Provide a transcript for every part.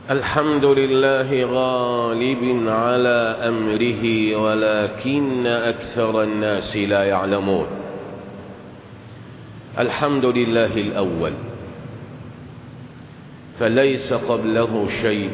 الحمد لله غالب على أمره ولكن أكثر الناس لا يعلمون الحمد لله الأول فليس قبله شيء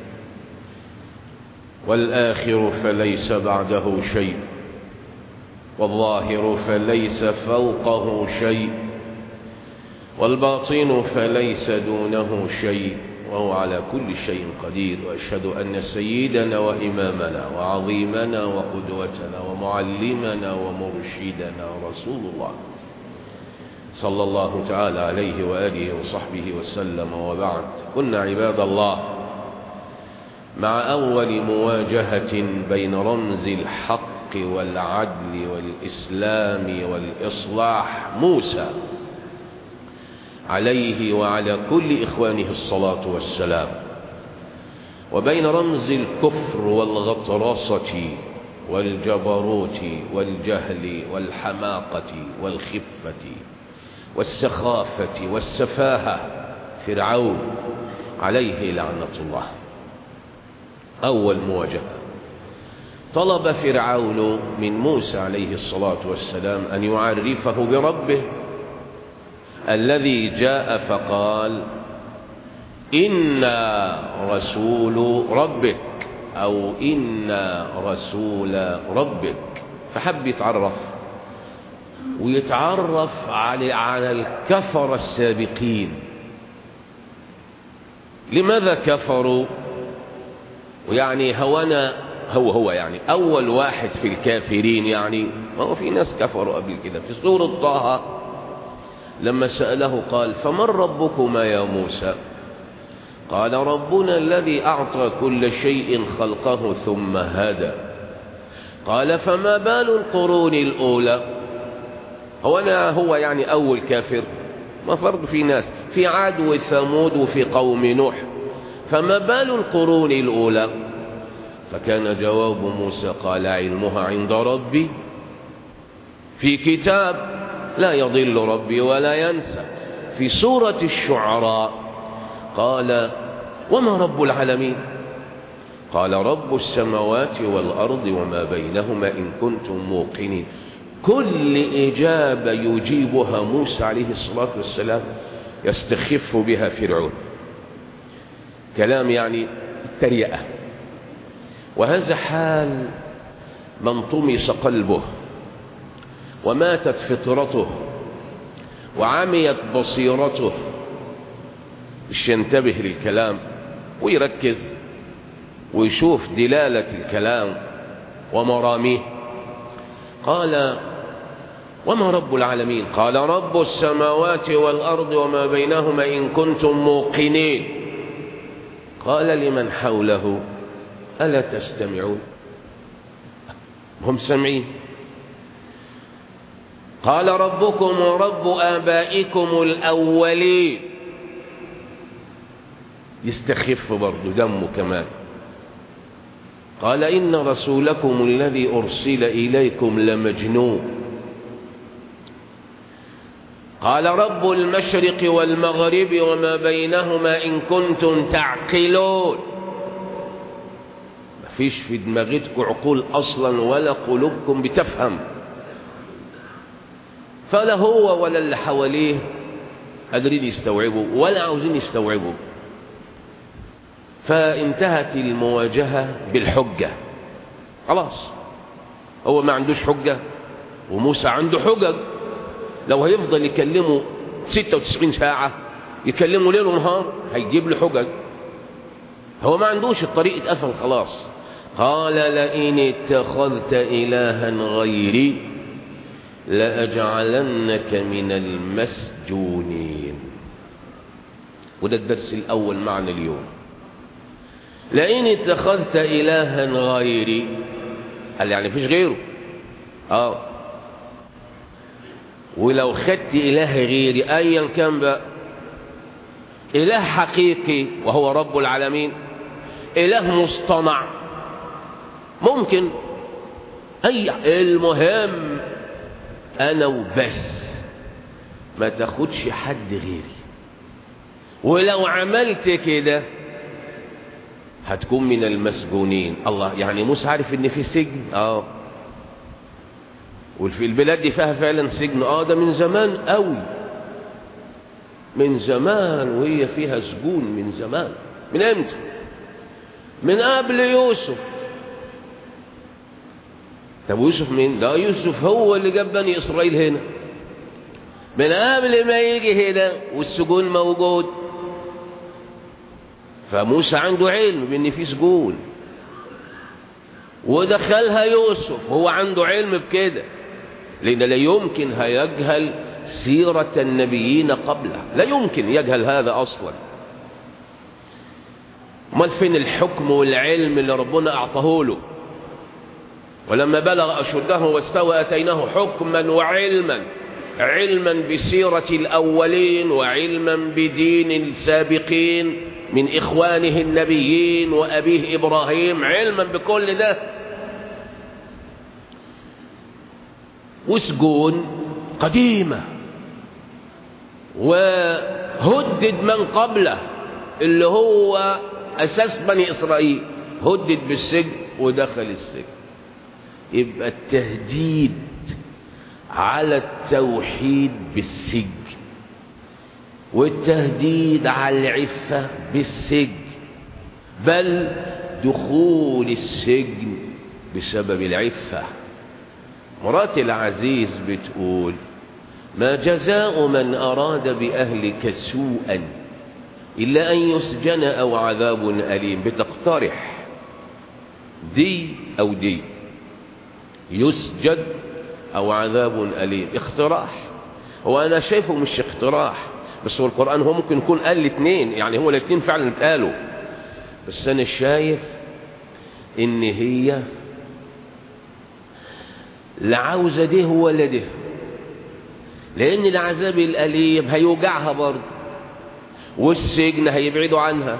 والآخر فليس بعده شيء والظاهر فليس فوقه شيء والباطن فليس دونه شيء وهو على كل شيء قدير وأشهد أن سيدنا وإمامنا وعظيمنا وقدوتنا ومعلمنا ومرشدنا رسول الله صلى الله تعالى عليه وآله وصحبه وسلم وبعد كنا عباد الله مع أول مواجهة بين رمز الحق والعدل والإسلام والإصلاح موسى عليه وعلى كل إخوانه الصلاة والسلام وبين رمز الكفر والغطرسة والجبروت والجهل والحماقة والخفة والسخافة والسفاهة فرعون عليه لعنة الله أول مواجهة طلب فرعون من موسى عليه الصلاة والسلام أن يعرفه بربه الذي جاء فقال إنا رسول ربك أو إنا رسول ربك فحب يتعرف ويتعرف على على الكفر السابقين لماذا كفروا ويعني هوانا هو هو يعني أول واحد في الكافرين يعني ما هو في ناس كفروا قبل كده في سورة طه لما سأله قال فمن ربكما يا موسى قال ربنا الذي أعطى كل شيء خلقه ثم هدى قال فما بال القرون الأولى هو أنا هو يعني أول كافر ما فرض في ناس في عاد وثمود وفي قوم نوح فما بال القرون الأولى فكان جواب موسى قال علمها عند ربي في كتاب لا يضل ربي ولا ينسى في سورة الشعراء قال وما رب العالمين قال رب السماوات والأرض وما بينهما إن كنتم موقنين كل إجابة يجيبها موسى عليه الصلاة والسلام يستخف بها فرعون كلام يعني التريئة وهذا حال من طمس قلبه وماتت فطرته وعميت بصيرته مش ينتبه للكلام ويركز ويشوف دلالة الكلام ومراميه قال وما رب العالمين قال رب السماوات والأرض وما بينهما إن كنتم موقنين قال لمن حوله ألا تستمعون هم سمعين قال ربكم ورب آبائكم الأولين يستخف برضه دمه كمان قال إن رسولكم الذي أرسل إليكم لمجنون قال رب المشرق والمغرب وما بينهما إن كنتم تعقلون مفيش في دماغتكم عقول أصلا ولا قلوبكم بتفهم فلا هو ولا اللي حواليه قادرين يستوعبوا ولا عاوزين يستوعبوا فانتهت المواجهة بالحجة خلاص هو ما عندوش حجة وموسى عنده حجج لو هيفضل يكلمه 96 ساعة يكلمه ليل ونهار هيجيب له حجج هو ما عندوش الطريق اتقفل خلاص قال لئن اتخذت إلها غيري لأجعلنك من المسجونين وده الدرس الأول معنا اليوم لئن اتخذت إلها غيري قال يعني فيش غيره اه ولو خدت إله غيري أيا كان بقى إله حقيقي وهو رب العالمين إله مصطنع ممكن أي المهم أنا وبس ما تاخدش حد غيري ولو عملت كده هتكون من المسجونين الله يعني موسى عارف ان في سجن اه وفي البلاد دي فيها فعلا سجن اه ده من زمان قوي من زمان وهي فيها سجون من زمان من امتى من قبل يوسف طب يوسف مين لا يوسف هو اللي جاب بني اسرائيل هنا من قبل ما يجي هنا والسجون موجود فموسى عنده علم بان في سجون ودخلها يوسف هو عنده علم بكده لان لا يمكن هيجهل سيرة النبيين قبله لا يمكن يجهل هذا اصلا امال فين الحكم والعلم اللي ربنا اعطاه له ولما بلغ اشده واستوى اتيناه حكما وعلما علما بسيرة الاولين وعلما بدين السابقين من إخوانه النبيين وأبيه إبراهيم علما بكل ده وسجون قديمة وهدد من قبله اللي هو أساس بني إسرائيل هدد بالسجن ودخل السجن يبقى التهديد على التوحيد بالسجن والتهديد على العفة بالسجن بل دخول السجن بسبب العفة مرات العزيز بتقول ما جزاء من أراد بأهلك سوءا إلا أن يسجن أو عذاب أليم بتقترح دي أو دي يسجن أو عذاب أليم اقتراح هو أنا شايفه مش اقتراح بس هو القرآن هو ممكن يكون قال الاثنين يعني هو الاثنين فعلا اتقالوا بس أنا شايف إن هي لا عاوزة ده ولا ده لأن العذاب الأليم هيوجعها برضه والسجن هيبعدوا عنها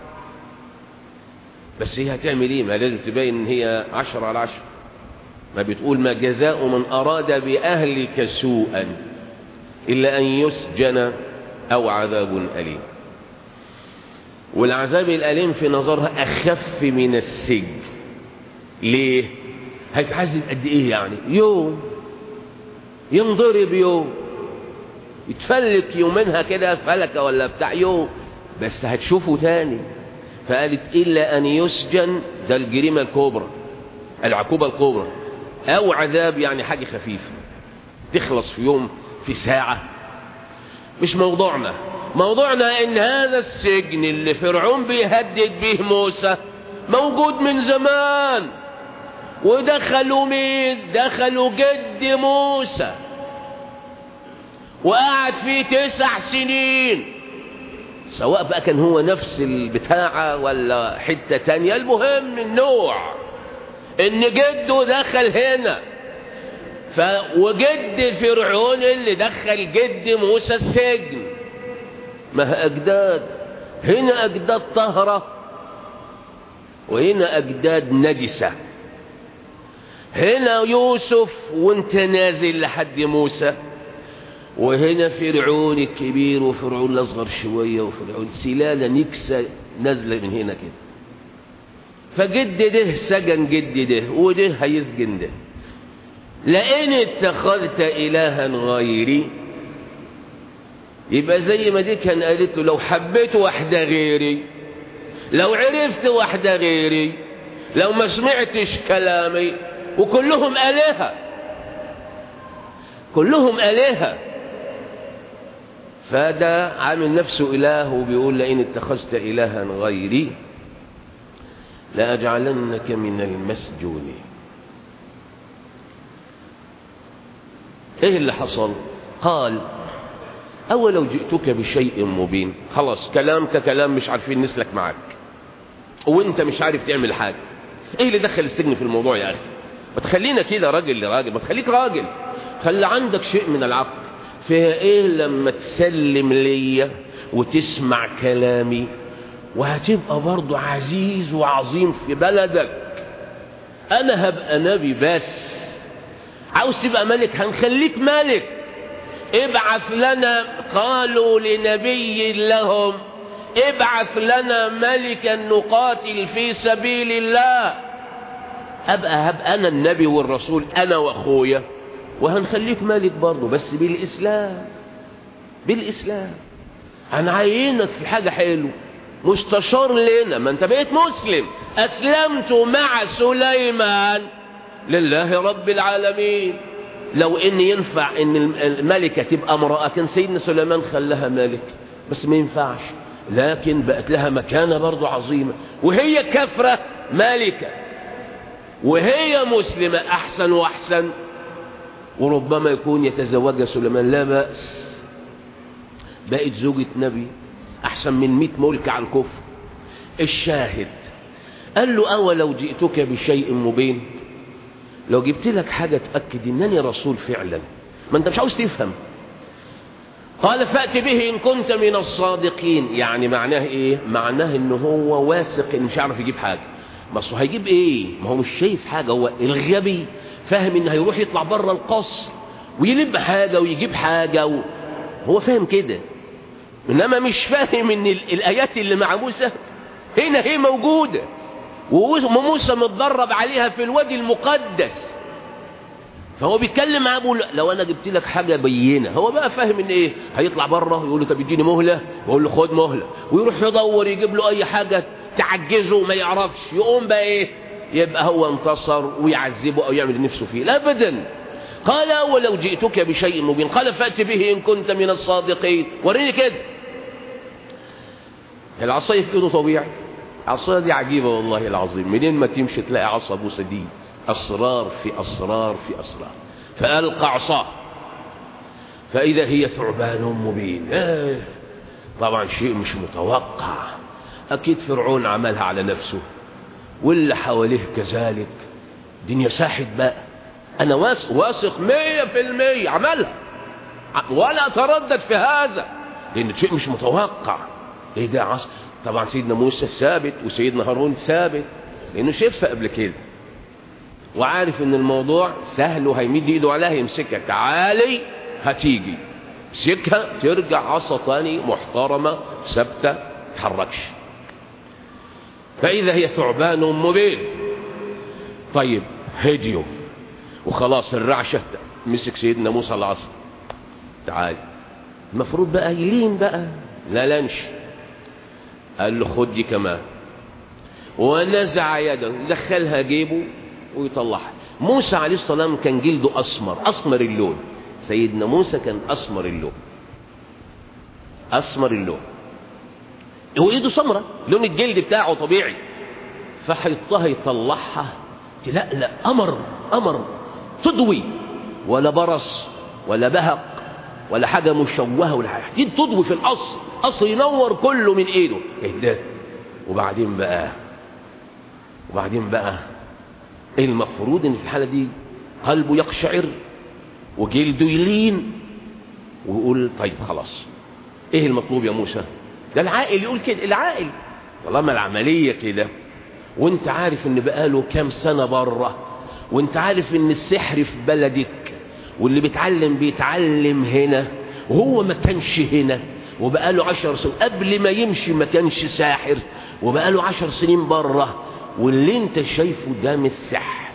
بس هي هتعمل ايه ما لازم تبين ان هي عشرة على عشرة ما بتقول ما جزاء من أراد بأهلك سوءا إلا أن يسجن أو عذاب أليم والعذاب الأليم في نظرها أخف من السجن ليه هيتعذب قد إيه يعني يوم ينضرب يوم يتفلك يومينها كده فلكة ولا بتاع يوم بس هتشوفه تاني فقالت إلا أن يسجن ده الجريمة الكبرى العقوبة الكبرى أو عذاب يعني حاجة خفيفة تخلص في يوم في ساعة مش موضوعنا موضوعنا ان هذا السجن اللي فرعون بيهدد به موسى موجود من زمان ودخلوا مين دخلوا جد موسى وقعد فيه تسع سنين سواء بقى كان هو نفس البتاعة ولا حتة تانية المهم النوع ان جده دخل هنا ف وجد فرعون اللي دخل جد موسى السجن ما هي أجداد هنا أجداد طهرة وهنا أجداد نجسة هنا يوسف وانت نازل لحد موسى وهنا فرعون الكبير وفرعون الأصغر شوية وفرعون سلالة نكسة نازلة من هنا كده فجد ده سجن جد ده وده هيسجن ده لئن اتخذت إلها غيري يبقى زي ما دي كان قالت له لو حبيت واحدة غيري لو عرفت واحدة غيري لو ما سمعتش كلامي وكلهم آلهة كلهم آلهة فده عامل نفسه إله وبيقول لئن اتخذت إلها غيري لأجعلنك من المسجونين ايه اللي حصل قال اولو جئتك بشيء مبين خلاص كلام ككلام مش عارفين نسلك معاك وانت مش عارف تعمل حاجة ايه اللي دخل السجن في الموضوع يا اخي ما تخلينا كده راجل لراجل ما تخليك راجل خلي عندك شيء من العقل فيها ايه لما تسلم ليا وتسمع كلامي وهتبقى برضو عزيز وعظيم في بلدك انا هبقى نبي بس عاوز تبقى ملك هنخليك ملك ابعث لنا قالوا لنبي لهم ابعث لنا ملكا نقاتل في سبيل الله ابقى هبقى انا النبي والرسول انا واخويا وهنخليك ملك برضه بس بالاسلام بالاسلام هنعينك في حاجه حلوه مستشار لنا ما انت بقيت مسلم اسلمت مع سليمان لله رب العالمين لو ان ينفع ان الملكة تبقى امرأة كان سيدنا سليمان خلاها ملك بس ما ينفعش لكن بقت لها مكانة برضو عظيمة وهي كفرة ملكة وهي مسلمة احسن واحسن وربما يكون يتزوجها سليمان لا بأس بقت زوجة نبي احسن من مئة ملك على الكفر الشاهد قال له اولو جئتك بشيء مبين لو جبت لك حاجة تأكد انني رسول فعلا ما انت مش عاوز تفهم قال فأت به ان كنت من الصادقين يعني معناه ايه معناه ان هو واثق ان مش عارف يجيب حاجة بس هيجيب ايه ما هو مش شايف حاجة هو الغبي فاهم ان هيروح يطلع بره القصر ويلب حاجة ويجيب حاجة و... هو فاهم كده انما مش فاهم ان الايات اللي مع موسى هنا هي موجوده وموسى متدرب عليها في الوادي المقدس فهو بيتكلم معاه بيقول لو انا جبت لك حاجه بينه هو بقى فاهم ان ايه هيطلع بره يقول له طب اديني مهله ويقول له خد مهله ويروح يدور يجيب له اي حاجه تعجزه ما يعرفش يقوم بقى ايه يبقى هو انتصر ويعذبه او يعمل نفسه فيه لا ابدا قال ولو جئتك بشيء مبين قال فات به ان كنت من الصادقين وريني كده العصايه في ايده طبيعي العصايه دي عجيبه والله العظيم منين ما تمشي تلاقي عصا بوسه دي اسرار في اسرار في اسرار فالقى عصاه فاذا هي ثعبان مبين آه. طبعا شيء مش متوقع اكيد فرعون عملها على نفسه واللي حواليه كذلك دنيا ساحت بقى انا واثق واثق مية في المية عملها ولا اتردد في هذا لان شيء مش متوقع ايه ده عصر طبعا سيدنا موسى ثابت وسيدنا هارون ثابت لانه شافها قبل كده وعارف ان الموضوع سهل وهيمد ايده عليها يمسكها تعالي هتيجي مسكها ترجع عصا تاني محترمه ثابته تتحركش فاذا هي ثعبان مبين طيب هديوا وخلاص الرعشه مسك سيدنا موسى العصا تعالي المفروض بقى يلين بقى لا لنش قال له خد دي كمان ونزع يده يدخلها جيبه ويطلعها موسى عليه الصلاة والسلام كان جلده أسمر أسمر اللون سيدنا موسى كان أسمر اللون أسمر اللون وإيده سمرة لون الجلد بتاعه طبيعي فحيطها يطلعها تلألأ أمر أمر تضوي ولا برص ولا بهق ولا حاجة مشوهة ولا حاجة دي تضوي في الأصل أصل ينور كله من إيده إيه وبعدين بقى وبعدين بقى إيه المفروض إن في الحالة دي قلبه يقشعر وجلده يلين ويقول طيب خلاص إيه المطلوب يا موسى ده العاقل يقول كده العاقل طالما العملية كده وانت عارف ان بقاله كام سنة بره وانت عارف ان السحر في بلدك واللي بيتعلم بيتعلم هنا وهو ما كانش هنا وبقاله عشر سنين قبل ما يمشي ما كانش ساحر وبقاله عشر سنين بره واللي انت شايفه ده مش سحر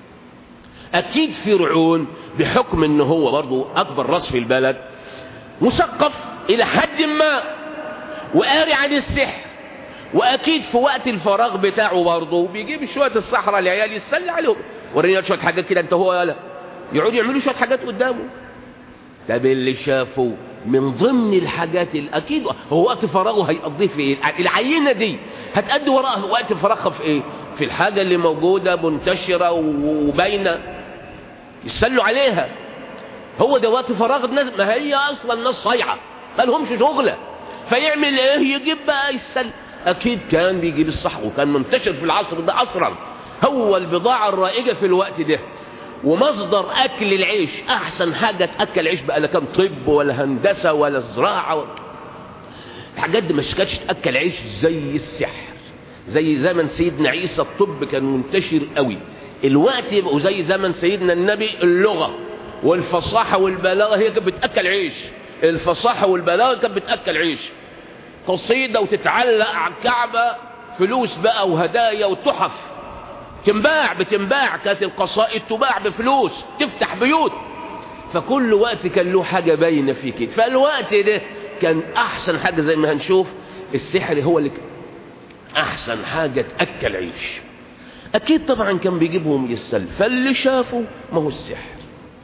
اكيد فرعون بحكم ان هو برضه اكبر راس في البلد مثقف الى حد ما وقاري عن السحر واكيد في وقت الفراغ بتاعه برضه بيجيب شويه الصحراء العيال يتسلى عليهم ورينا شويه حاجات كده انت هو يالا يقعدوا يعملوا شويه حاجات قدامه طب اللي شافه من ضمن الحاجات الاكيد هو وقت فراغه هيقضيه في ايه العينه دي هتأدي وراها وقت فراغها في ايه في الحاجه اللي موجوده منتشره وباينه يسلوا عليها هو ده وقت فراغ الناس ما هي اصلا الناس صايعه ما لهمش شغله فيعمل ايه يجيب بقى يسل اكيد كان بيجيب الصح وكان منتشر في العصر ده اصلا هو البضاعه الرائجه في الوقت ده ومصدر اكل العيش احسن حاجه تاكل عيش بقى لا كان طب ولا هندسه ولا زراعه و... الحاجات دي مش كانتش تاكل عيش زي السحر زي زمن سيدنا عيسى الطب كان منتشر قوي الوقت يبقوا زي زمن سيدنا النبي اللغه والفصاحه والبلاغه هي كانت بتاكل عيش الفصاحه والبلاغه كانت بتاكل عيش قصيدة وتتعلق على الكعبة فلوس بقى وهدايا وتحف تنباع بتنباع كانت القصائد تباع بفلوس تفتح بيوت فكل وقت كان له حاجة باينة فيه كده فالوقت ده كان أحسن حاجة زي ما هنشوف السحر هو اللي أحسن حاجة تأكل عيش أكيد طبعا كان بيجيبهم يسل فاللي شافه ما هو السحر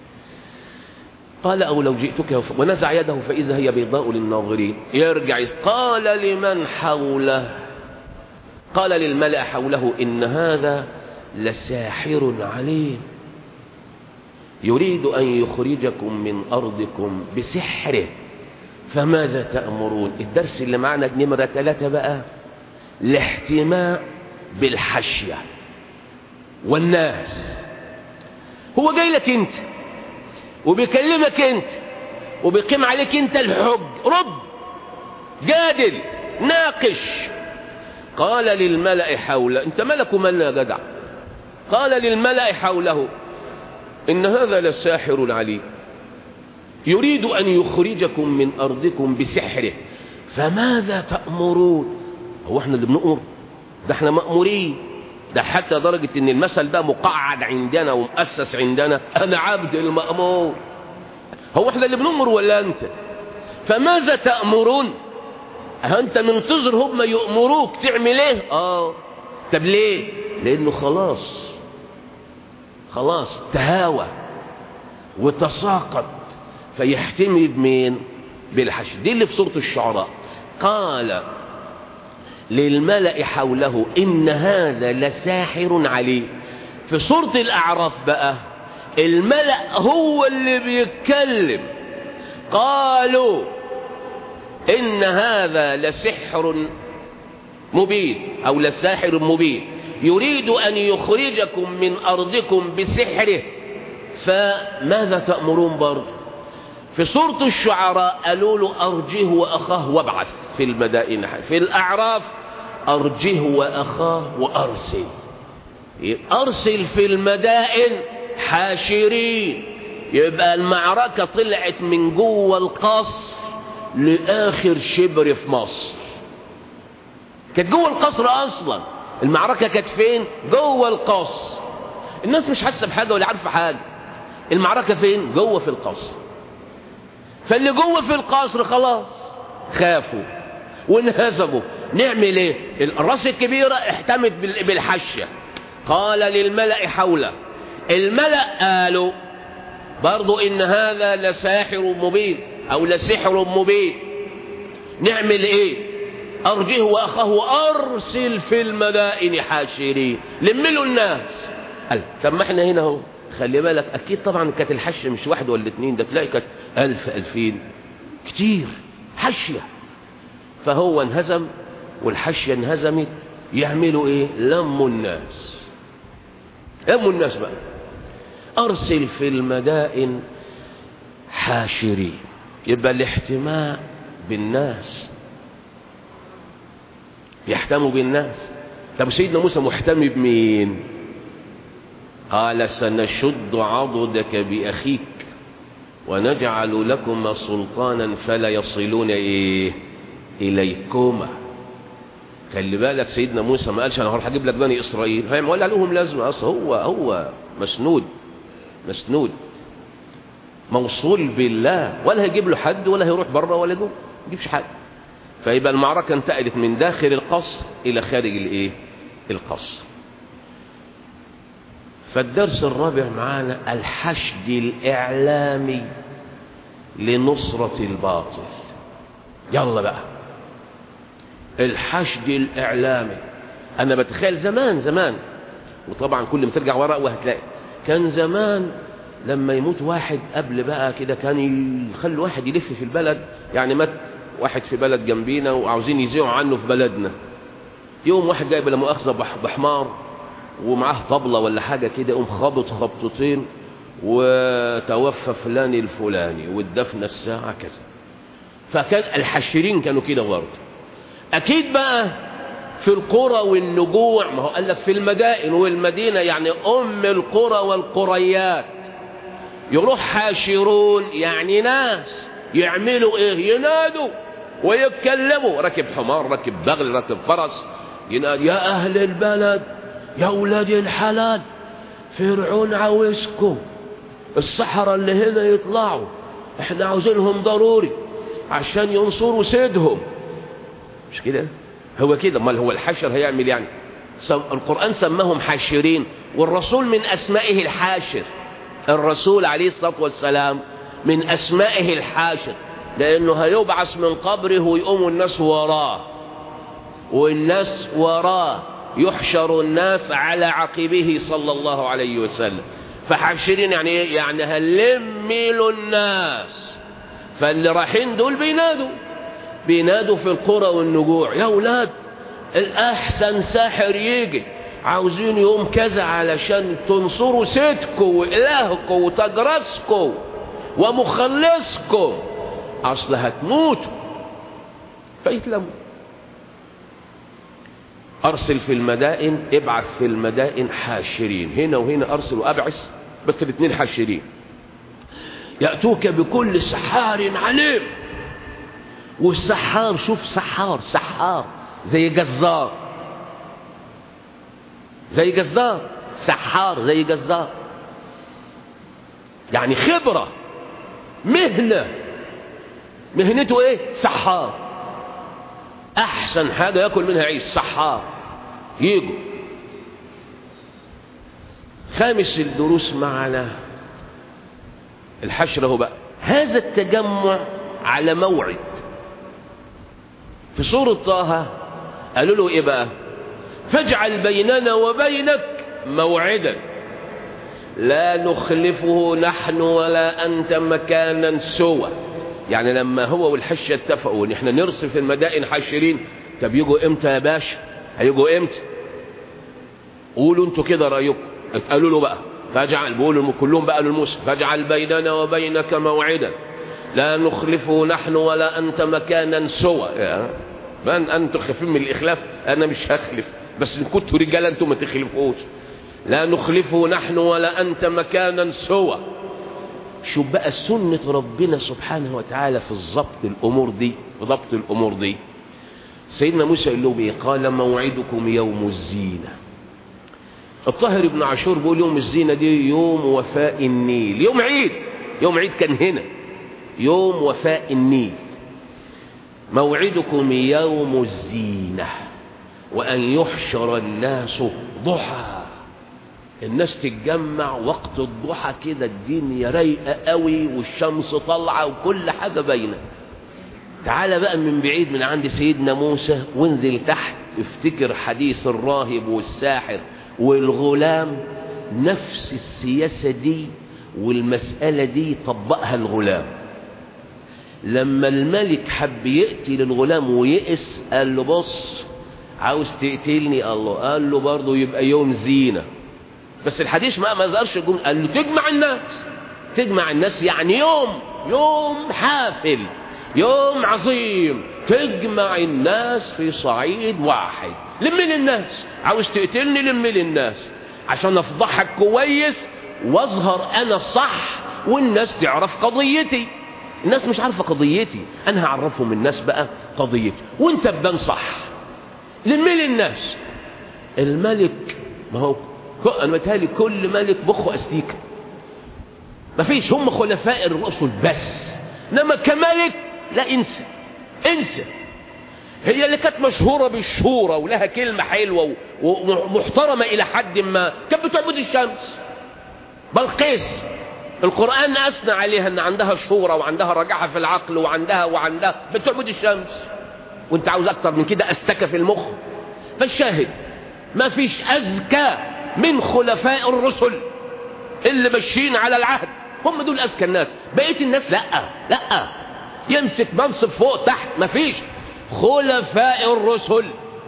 قال أو لو جئتك ونزع يده فإذا هي بيضاء للناظرين يرجع قال لمن حوله قال للملأ حوله إن هذا لساحر عليم يريد أن يخرجكم من أرضكم بسحره فماذا تأمرون الدرس اللي معنا نمرة ثلاثة بقى الاحتماء بالحشية والناس هو جاي لك انت وبيكلمك انت وبيقيم عليك انت الحج رد جادل ناقش قال للملأ حوله انت ملك من يا جدع قال للملأ حوله إن هذا لساحر عليم يريد أن يخرجكم من أرضكم بسحره فماذا تأمرون هو احنا اللي بنأمر ده احنا مأمورين ده حتى درجة ان المثل ده مقعد عندنا ومؤسس عندنا انا عبد المأمور هو احنا اللي بنأمر ولا انت فماذا تأمرون انت منتظر هم يأمروك تعمل ايه اه طب ليه لانه خلاص خلاص تهاوى وتساقط فيحتمي بمين بالحشد دي اللي في سورة الشعراء قال للملأ حوله إن هذا لساحر عليم في سورة الأعراف بقى الملأ هو اللي بيتكلم قالوا إن هذا لسحر مبين أو لساحر مبين يريد أن يخرجكم من أرضكم بسحره فماذا تأمرون برضه في سورة الشعراء قالوا له أرجه وأخاه وابعث في المدائن في الأعراف أرجه وأخاه وأرسل أرسل في المدائن حاشرين يبقى المعركة طلعت من جوه القصر لآخر شبر في مصر كانت جوه القصر أصلا المعركة كانت فين جوه القصر الناس مش حاسة بحاجة ولا عارفة حاجة المعركة فين جوه في القصر فاللي جوه في القصر خلاص خافوا وانهزموا نعمل ايه الراس الكبيرة احتمت بالحشة قال للملأ حوله الملأ قالوا برضو ان هذا لساحر مبين او لسحر مبين نعمل ايه ارجه واخاه ارسل في المدائن حاشرين لملوا الناس قال طب ما احنا هنا اهو خلي بالك اكيد طبعا كانت الحشه مش واحد ولا اتنين ده تلاقي كانت الف الفين كتير حشيه فهو انهزم والحشيه انهزمت يعملوا ايه لموا الناس لموا الناس بقى ارسل في المدائن حاشرين يبقى الاحتماء بالناس يحتموا بالناس طب سيدنا موسى محتمي بمين قال سنشد عضدك بأخيك ونجعل لكما سلطانا فلا يصلون إيه إليكما خلي بالك سيدنا موسى ما قالش أنا هروح أجيب لك بني إسرائيل هم ولا لهم لازمة أصلا هو هو مسنود مسنود موصول بالله ولا هيجيب له حد ولا هيروح بره ولا جوه ما يجيبش حد فيبقى المعركة انتقلت من داخل القصر إلى خارج الإيه القصر فالدرس الرابع معانا الحشد الإعلامي لنصرة الباطل يلا بقى الحشد الإعلامي أنا بتخيل زمان زمان وطبعا كل ما ترجع وراء وهتلاقي كان زمان لما يموت واحد قبل بقى كده كان يخلي واحد يلف في البلد يعني مات واحد في بلد جنبينا وعاوزين يذيعوا عنه في بلدنا يوم واحد جايب لا مؤاخذه بحمار ومعاه طبلة ولا حاجة كده يقوم خبط خبطتين وتوفى فلان الفلاني والدفن الساعة كذا فكان الحشرين كانوا كده برضه أكيد بقى في القرى والنجوع ما هو قال لك في المدائن والمدينة يعني أم القرى والقريات يروح حاشرون يعني ناس يعملوا ايه ينادوا ويتكلموا راكب حمار راكب بغل راكب فرس ينادي يا أهل البلد يا ولاد الحلال فرعون عاوزكم السحرة اللي هنا يطلعوا احنا عاوزينهم ضروري عشان ينصروا سيدهم مش كده هو كده امال هو الحشر هيعمل يعني القرآن سماهم حاشرين والرسول من أسمائه الحاشر الرسول عليه الصلاة والسلام من أسمائه الحاشر لأنه هيبعث من قبره ويقوم الناس وراه والناس وراه يحشر الناس على عقبه صلى الله عليه وسلم فحاشرين يعني ايه يعني هنلملوا الناس فاللي رايحين دول بينادوا بينادوا في القرى والنجوع يا اولاد الاحسن ساحر يجي عاوزين يوم كذا علشان تنصروا سيدكم والهكم وتجرسكم ومخلصكم اصل هتموتوا فيتلموا ارسل في المدائن ابعث في المدائن حاشرين هنا وهنا ارسل وابعث بس الاثنين حاشرين ياتوك بكل سحار عليم والسحار شوف سحار سحار زي جزار زي جزار سحار زي جزار يعني خبرة مهنة مهنته ايه سحار احسن حاجة ياكل منها عيش سحار يجوا خامس الدروس معنا الحشر هو بقى هذا التجمع على موعد في سورة طه قالوا له ايه بقى فاجعل بيننا وبينك موعدا لا نخلفه نحن ولا أنت مكانا سوى يعني لما هو والحشة اتفقوا ان احنا نرسل في المدائن حاشرين طب يجوا امتى يا باشا هيجوا امتى قولوا انتوا كده رايكم قالوا له بقى فاجعل بيقولوا كلهم بقى للموسى فاجعل بيننا وبينك موعدا لا نخلفه نحن ولا انت مكانا سوى من انتم خايفين من الاخلاف انا مش هخلف بس ان كنتوا رجاله انتم ما تخلفوش لا نخلفه نحن ولا انت مكانا سوى شوف بقى سنة ربنا سبحانه وتعالى في الضبط الامور دي في ضبط الامور دي سيدنا موسى قال لهم ايه قال موعدكم يوم الزينه الطاهر بن عاشور بيقول يوم الزينة دي يوم وفاء النيل يوم عيد يوم عيد كان هنا يوم وفاء النيل موعدكم يوم الزينة وأن يحشر الناس ضحى الناس تتجمع وقت الضحى كده الدنيا رايقة قوي والشمس طالعة وكل حاجة باينة تعال بقى من بعيد من عند سيدنا موسى وانزل تحت افتكر حديث الراهب والساحر والغلام نفس السياسة دي والمسألة دي طبقها الغلام لما الملك حب يقتل الغلام ويئس قال له بص عاوز تقتلني الله قال له برضه يبقى يوم زينة بس الحديث ما ما ظهرش الجمله قال له تجمع الناس تجمع الناس يعني يوم يوم حافل يوم عظيم تجمع الناس في صعيد واحد لم الناس عاوز تقتلني لم الناس عشان افضحك كويس واظهر انا الصح والناس تعرف قضيتي الناس مش عارفه قضيتي انا هعرفهم الناس بقى قضيتي وانت تبان صح لم الناس الملك ما هو انا متهيألي كل ملك بخه استيكه مفيش هم خلفاء الرسل بس انما كملك لا انسى انسى هي اللي كانت مشهورة بالشورى ولها كلمة حلوة ومحترمة إلى حد ما كانت بتعبد الشمس بلقيس القرآن أثنى عليها أن عندها شورى وعندها رجعة في العقل وعندها وعندها بتعبد الشمس وانت عاوز أكتر من كده أستكى في المخ فالشاهد ما فيش أزكى من خلفاء الرسل اللي ماشيين على العهد هم دول أزكى الناس بقية الناس لا لا يمسك منصب فوق تحت مفيش خلفاء الرسل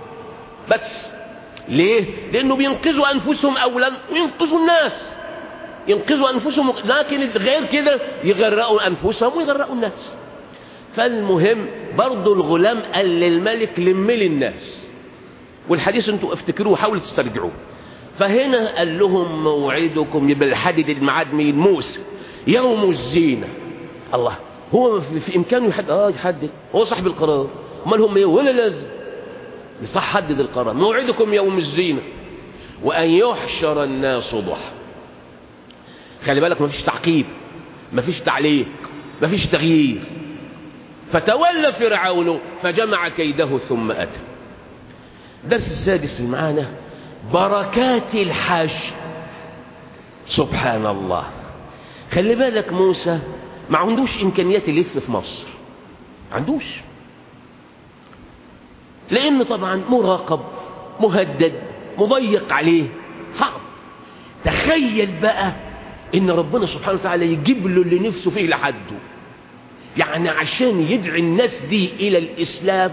بس ليه لانه بينقذوا انفسهم اولا وينقذوا الناس ينقذوا انفسهم لكن غير كده يغرقوا انفسهم ويغرقوا الناس فالمهم برضو الغلام قال للملك لملي الناس والحديث انتوا افتكروه حاولوا تسترجعوه فهنا قال لهم موعدكم يبقى الحدد الميعاد مين موسى يوم الزينه الله هو في, في إمكانه يحدد آه يحدد هو صاحب القرار امال هم ايه ولا لازم يصح حدد القرار موعدكم يوم الزينة وأن يحشر الناس ضحى خلي بالك مفيش تعقيب مفيش تعليق مفيش تغيير فتولى فرعون فجمع كيده ثم أتى الدرس السادس اللي معانا بركات الحشد سبحان الله خلي بالك موسى ما عندوش إمكانيات يلف في مصر عندوش لأنه طبعا مراقب مهدد مضيق عليه صعب تخيل بقى إن ربنا سبحانه وتعالى يجيب له اللي نفسه فيه لحده يعني عشان يدعي الناس دي إلى الإسلام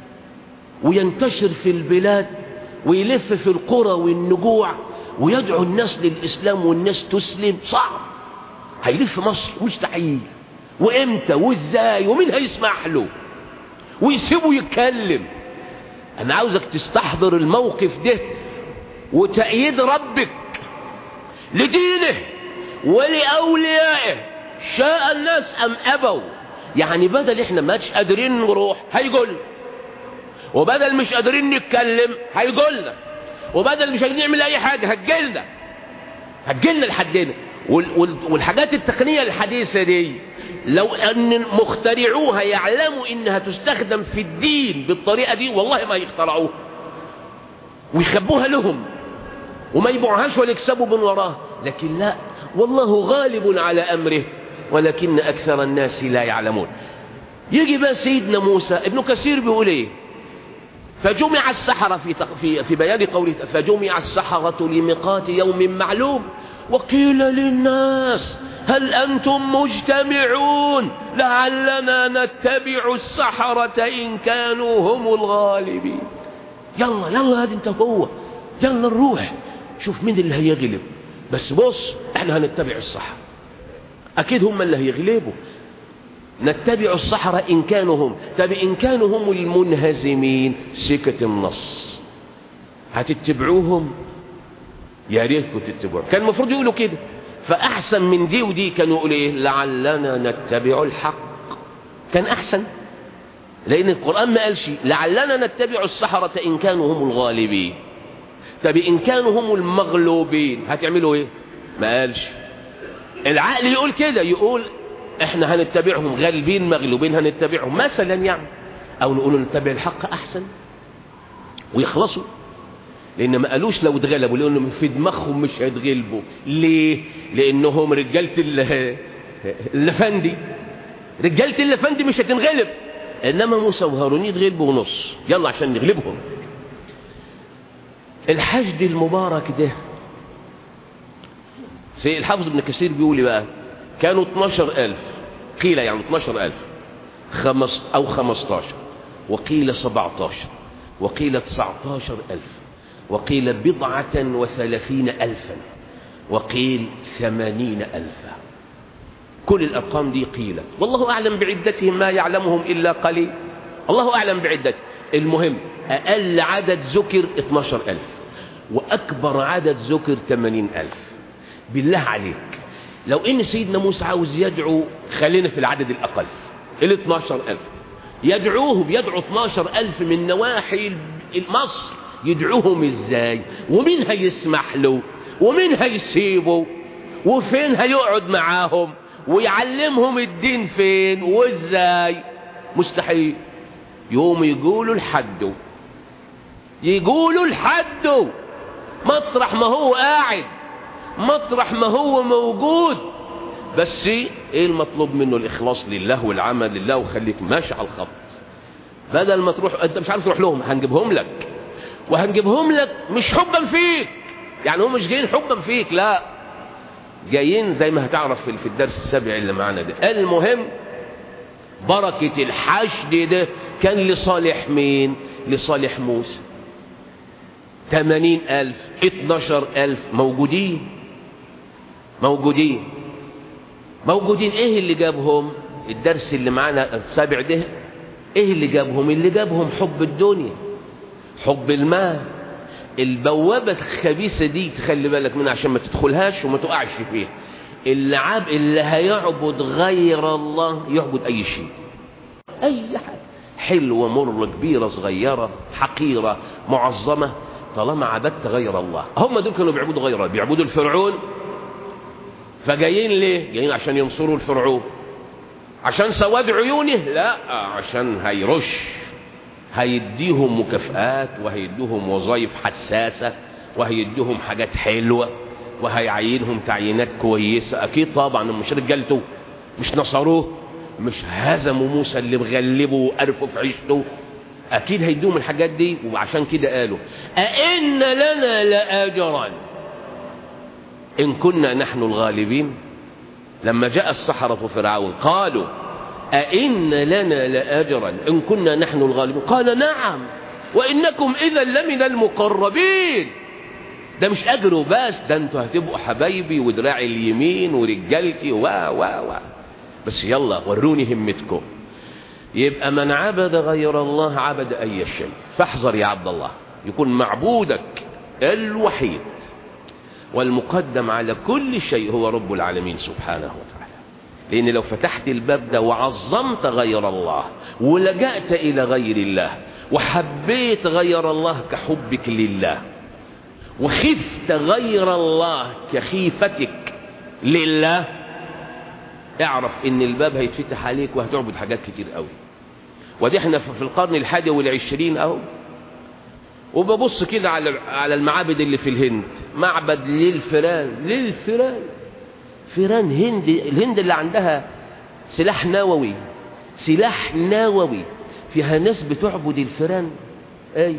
وينتشر في البلاد ويلف في القرى والنجوع ويدعو الناس للإسلام والناس تسلم صعب هيلف مصر مستحيل وامتى وازاي ومين هيسمح له ويسيبه يتكلم انا عاوزك تستحضر الموقف ده وتأييد ربك لدينه ولأوليائه شاء الناس أم أبوا يعني بدل احنا ما قادرين نروح هيقول وبدل مش قادرين نتكلم هيقولنا وبدل مش قادرين نعمل اي حاجة هتجلنا هتجلنا لحدنا والحاجات التقنية الحديثة دي لو ان مخترعوها يعلموا انها تستخدم في الدين بالطريقة دي والله ما يخترعوها ويخبوها لهم وما يبيعوهاش ولا يكسبوا من وراها لكن لا والله غالب على امره ولكن اكثر الناس لا يعلمون يجي بقى سيدنا موسى ابن كثير بيقول ايه فجمع السحرة في, في, في بيان قوله فجمع السحرة لميقات يوم معلوم وقيل للناس هل أنتم مجتمعون لعلنا نتبع السحرة إن كانوا هم الغالبين يلا يلا هذا انت هو يلا نروح شوف مين اللي هيغلب بس بص احنا هنتبع السحرة أكيد هم اللي هيغلبوا نتبع السحرة إن كانوا هم طب إن كانوا هم المنهزمين سكة النص هتتبعوهم يا ريتكم تتبعوا كان المفروض يقولوا كده فأحسن من دي ودي كانوا يقولوا إيه لعلنا نتبع الحق كان أحسن لأن القرآن ما قالش لعلنا نتبع السحرة إن كانوا هم الغالبين طب إن كانوا هم المغلوبين هتعملوا إيه ما قالش العقل يقول كده يقول احنا هنتبعهم غالبين مغلوبين هنتبعهم مثلا يعني او نقول نتبع الحق احسن ويخلصوا لان ما قالوش لو اتغلبوا لانهم في دماغهم مش هيتغلبوا ليه لانهم رجاله اللفندي رجاله اللفندي مش هتنغلب انما موسى وهارون يتغلبوا ونص يلا عشان نغلبهم الحشد المبارك ده سيد الحافظ ابن كثير بيقول بقى كانوا 12000 قيل يعني 12000 خمس أو 15 وقيل 17 وقيل 19000 وقيل بضعة وثلاثين ألفا وقيل ثمانين ألفا كل الأرقام دي قيلت والله أعلم بعدتهم ما يعلمهم إلا قليل الله أعلم بعدته المهم أقل عدد ذكر 12000 وأكبر عدد ذكر 80000 بالله عليك لو ان سيدنا موسى عاوز يدعو خلينا في العدد الاقل ال 12000 يدعوهم يدعو 12000 من نواحي مصر يدعوهم ازاي ومين هيسمح له ومين هيسيبه وفين هيقعد معاهم ويعلمهم الدين فين وازاي مستحيل يوم يقولوا لحده يقولوا لحده مطرح ما هو قاعد مطرح ما هو موجود بس ايه المطلوب منه الاخلاص لله والعمل لله وخليك ماشي على الخط بدل ما تروح انت مش عارف تروح لهم هنجيبهم لك وهنجيبهم لك مش حبا فيك يعني هم مش جايين حبا فيك لا جايين زي ما هتعرف في الدرس السابع اللي معانا ده المهم بركة الحشد ده كان لصالح مين لصالح موسى ثمانين ألف اتناشر ألف موجودين موجودين موجودين ايه اللي جابهم الدرس اللي معانا السابع ده ايه اللي جابهم اللي جابهم حب الدنيا حب المال البوابة الخبيثة دي تخلي بالك منها عشان ما تدخلهاش وما تقعش فيها اللي, عب... اللي هيعبد غير الله يعبد أي شيء أي حاجة حلوة مرة كبيرة صغيرة حقيرة معظمة طالما عبدت غير الله هم دول كانوا بيعبدوا غير الله بيعبدوا الفرعون فجايين ليه جايين عشان ينصروا الفرعون عشان سواد عيونه لا عشان هيرش هيديهم مكافآت وهيديهم وظائف حساسة وهيديهم حاجات حلوة وهيعينهم تعيينات كويسة أكيد طبعا مش رجالته مش نصروه مش هزموا موسى اللي مغلبه وقرفوا في عيشته أكيد هيدوهم الحاجات دي وعشان كده قالوا أئن لنا لأجرا إن كنا نحن الغالبين لما جاء السحرة فرعون قالوا أئن لنا لأجرا إن كنا نحن الغالبين قال نعم وإنكم إذا لمن المقربين ده مش أجره بس ده انتوا هتبقوا حبايبي ودراعي اليمين ورجالتي و و و بس يلا وروني همتكم يبقى من عبد غير الله عبد أي شيء فاحذر يا عبد الله يكون معبودك الوحيد والمقدم على كل شيء هو رب العالمين سبحانه وتعالى لأن لو فتحت الباب ده وعظمت غير الله ولجأت إلى غير الله وحبيت غير الله كحبك لله وخفت غير الله كخيفتك لله اعرف ان الباب هيتفتح عليك وهتعبد حاجات كتير قوي ودي احنا في القرن الحادي والعشرين اهو وببص كده على على المعابد اللي في الهند معبد للفيران للفيران فيران هند الهند اللي عندها سلاح نووي سلاح نووي فيها ناس بتعبد الفيران اي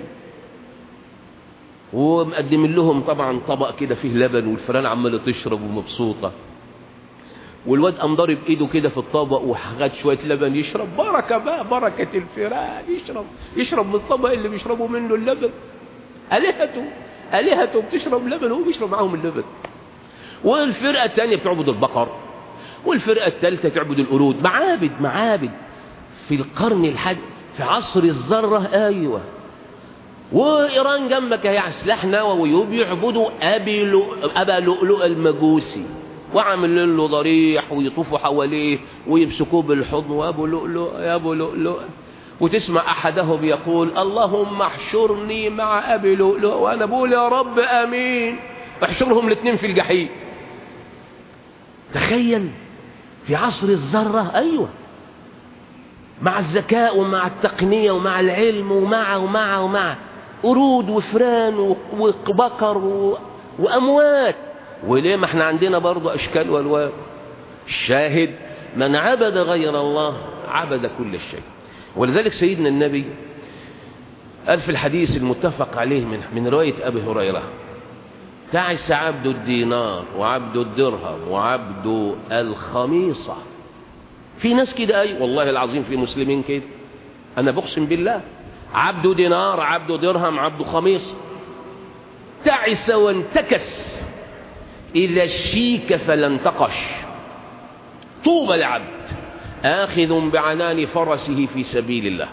ومقدم لهم طبعا طبق كده فيه لبن والفيران عماله تشرب ومبسوطه والواد قام ضارب ايده كده في الطبق وخد شويه لبن يشرب بركه بقى بركه الفيران يشرب يشرب من الطبق اللي بيشربوا منه اللبن الهته الهته بتشرب لبن وهو بيشرب معاهم اللبن والفرقه الثانيه بتعبد البقر والفرقه الثالثه تعبد القرود معابد معابد في القرن الحادي في عصر الذره ايوه وايران جنبك هي سلاح نووي وبيعبدوا ابي ابا لؤلؤ المجوسي وعامل له ضريح ويطوفوا حواليه ويمسكوه بالحضن وابو لؤلؤ يا ابو لؤلؤ وتسمع احدهم يقول اللهم احشرني مع ابي لؤلؤ وانا بقول يا رب امين احشرهم الاثنين في الجحيم تخيل في عصر الذره ايوه مع الذكاء ومع التقنيه ومع العلم ومع ومع ومع قرود وفران وبقر واموات وليه ما احنا عندنا برضو اشكال والوان الشاهد من عبد غير الله عبد كل شيء ولذلك سيدنا النبي قال في الحديث المتفق عليه من, من رواية أبي هريرة تعس عبد الدينار وعبد الدرهم وعبد الخميصة في ناس كده أي والله العظيم في مسلمين كده أنا بقسم بالله عبد دينار عبد درهم عبد خميصة تعس وانتكس إذا الشيك فلانتقش طوبى لعبد آخذ بعنان فرسه في سبيل الله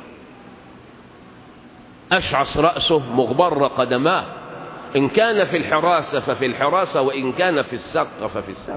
أشعص رأسه مغبر قدماه إن كان في الحراسة ففي الحراسة وإن كان في السق ففي السق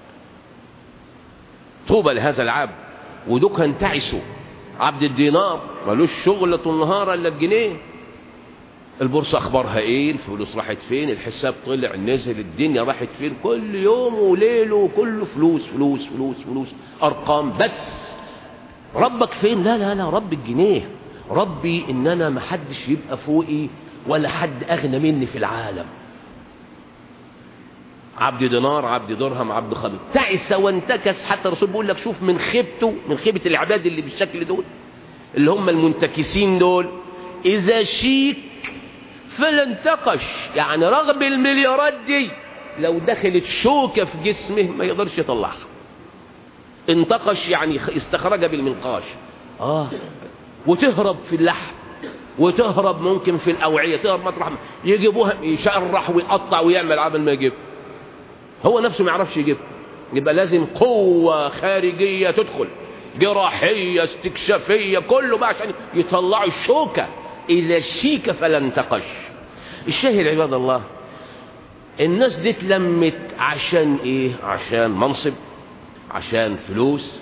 طوبى لهذا العبد ودوك انتعسوا عبد الدينار ملوش شغلة النهار إلا الجنيه البورصة أخبارها إيه الفلوس راحت فين الحساب طلع نزل الدنيا راحت فين كل يوم وليله وكله فلوس فلوس فلوس فلوس أرقام بس ربك فين لا لا لا رب الجنيه ربي إن أنا ما حدش يبقى فوقي ولا حد أغنى مني في العالم عبد دينار عبد درهم عبد خميس تعس وانتكس حتى الرسول بيقول لك شوف من خيبته من خيبة العباد اللي بالشكل دول اللي هم المنتكسين دول إذا شيك فلا انتقش يعني رغم المليارات دي لو دخلت شوكة في جسمه ما يقدرش يطلعها انتقش يعني استخرج بالمنقاش آه وتهرب في اللحم وتهرب ممكن في الأوعية تهرب مطرح يجيبوها يشرح ويقطع ويعمل عمل ما يجيب هو نفسه ما يعرفش يجيب يبقى لازم قوة خارجية تدخل جراحية استكشافية كله بقى عشان يطلعوا الشوكة إذا الشيك فلا انتقش الشاهد عباد الله الناس دي اتلمت عشان ايه عشان منصب عشان فلوس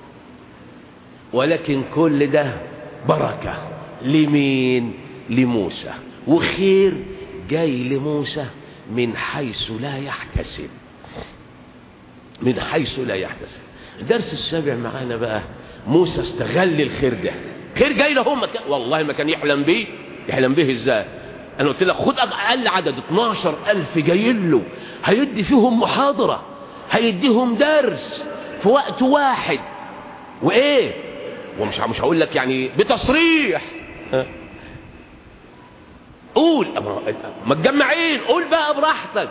ولكن كل ده بركة لمين لموسى وخير جاي لموسى من حيث لا يحتسب من حيث لا يحتسب الدرس السابع معانا بقى موسى استغل الخير ده خير جاي له ما كان والله ما كان يحلم بيه يحلم به ازاي انا قلت لك خد اقل عدد 12 الف جايين له هيدي فيهم محاضرة هيديهم درس في وقت واحد وايه ومش مش هقول لك يعني بتصريح قول ما تجمعين قول بقى براحتك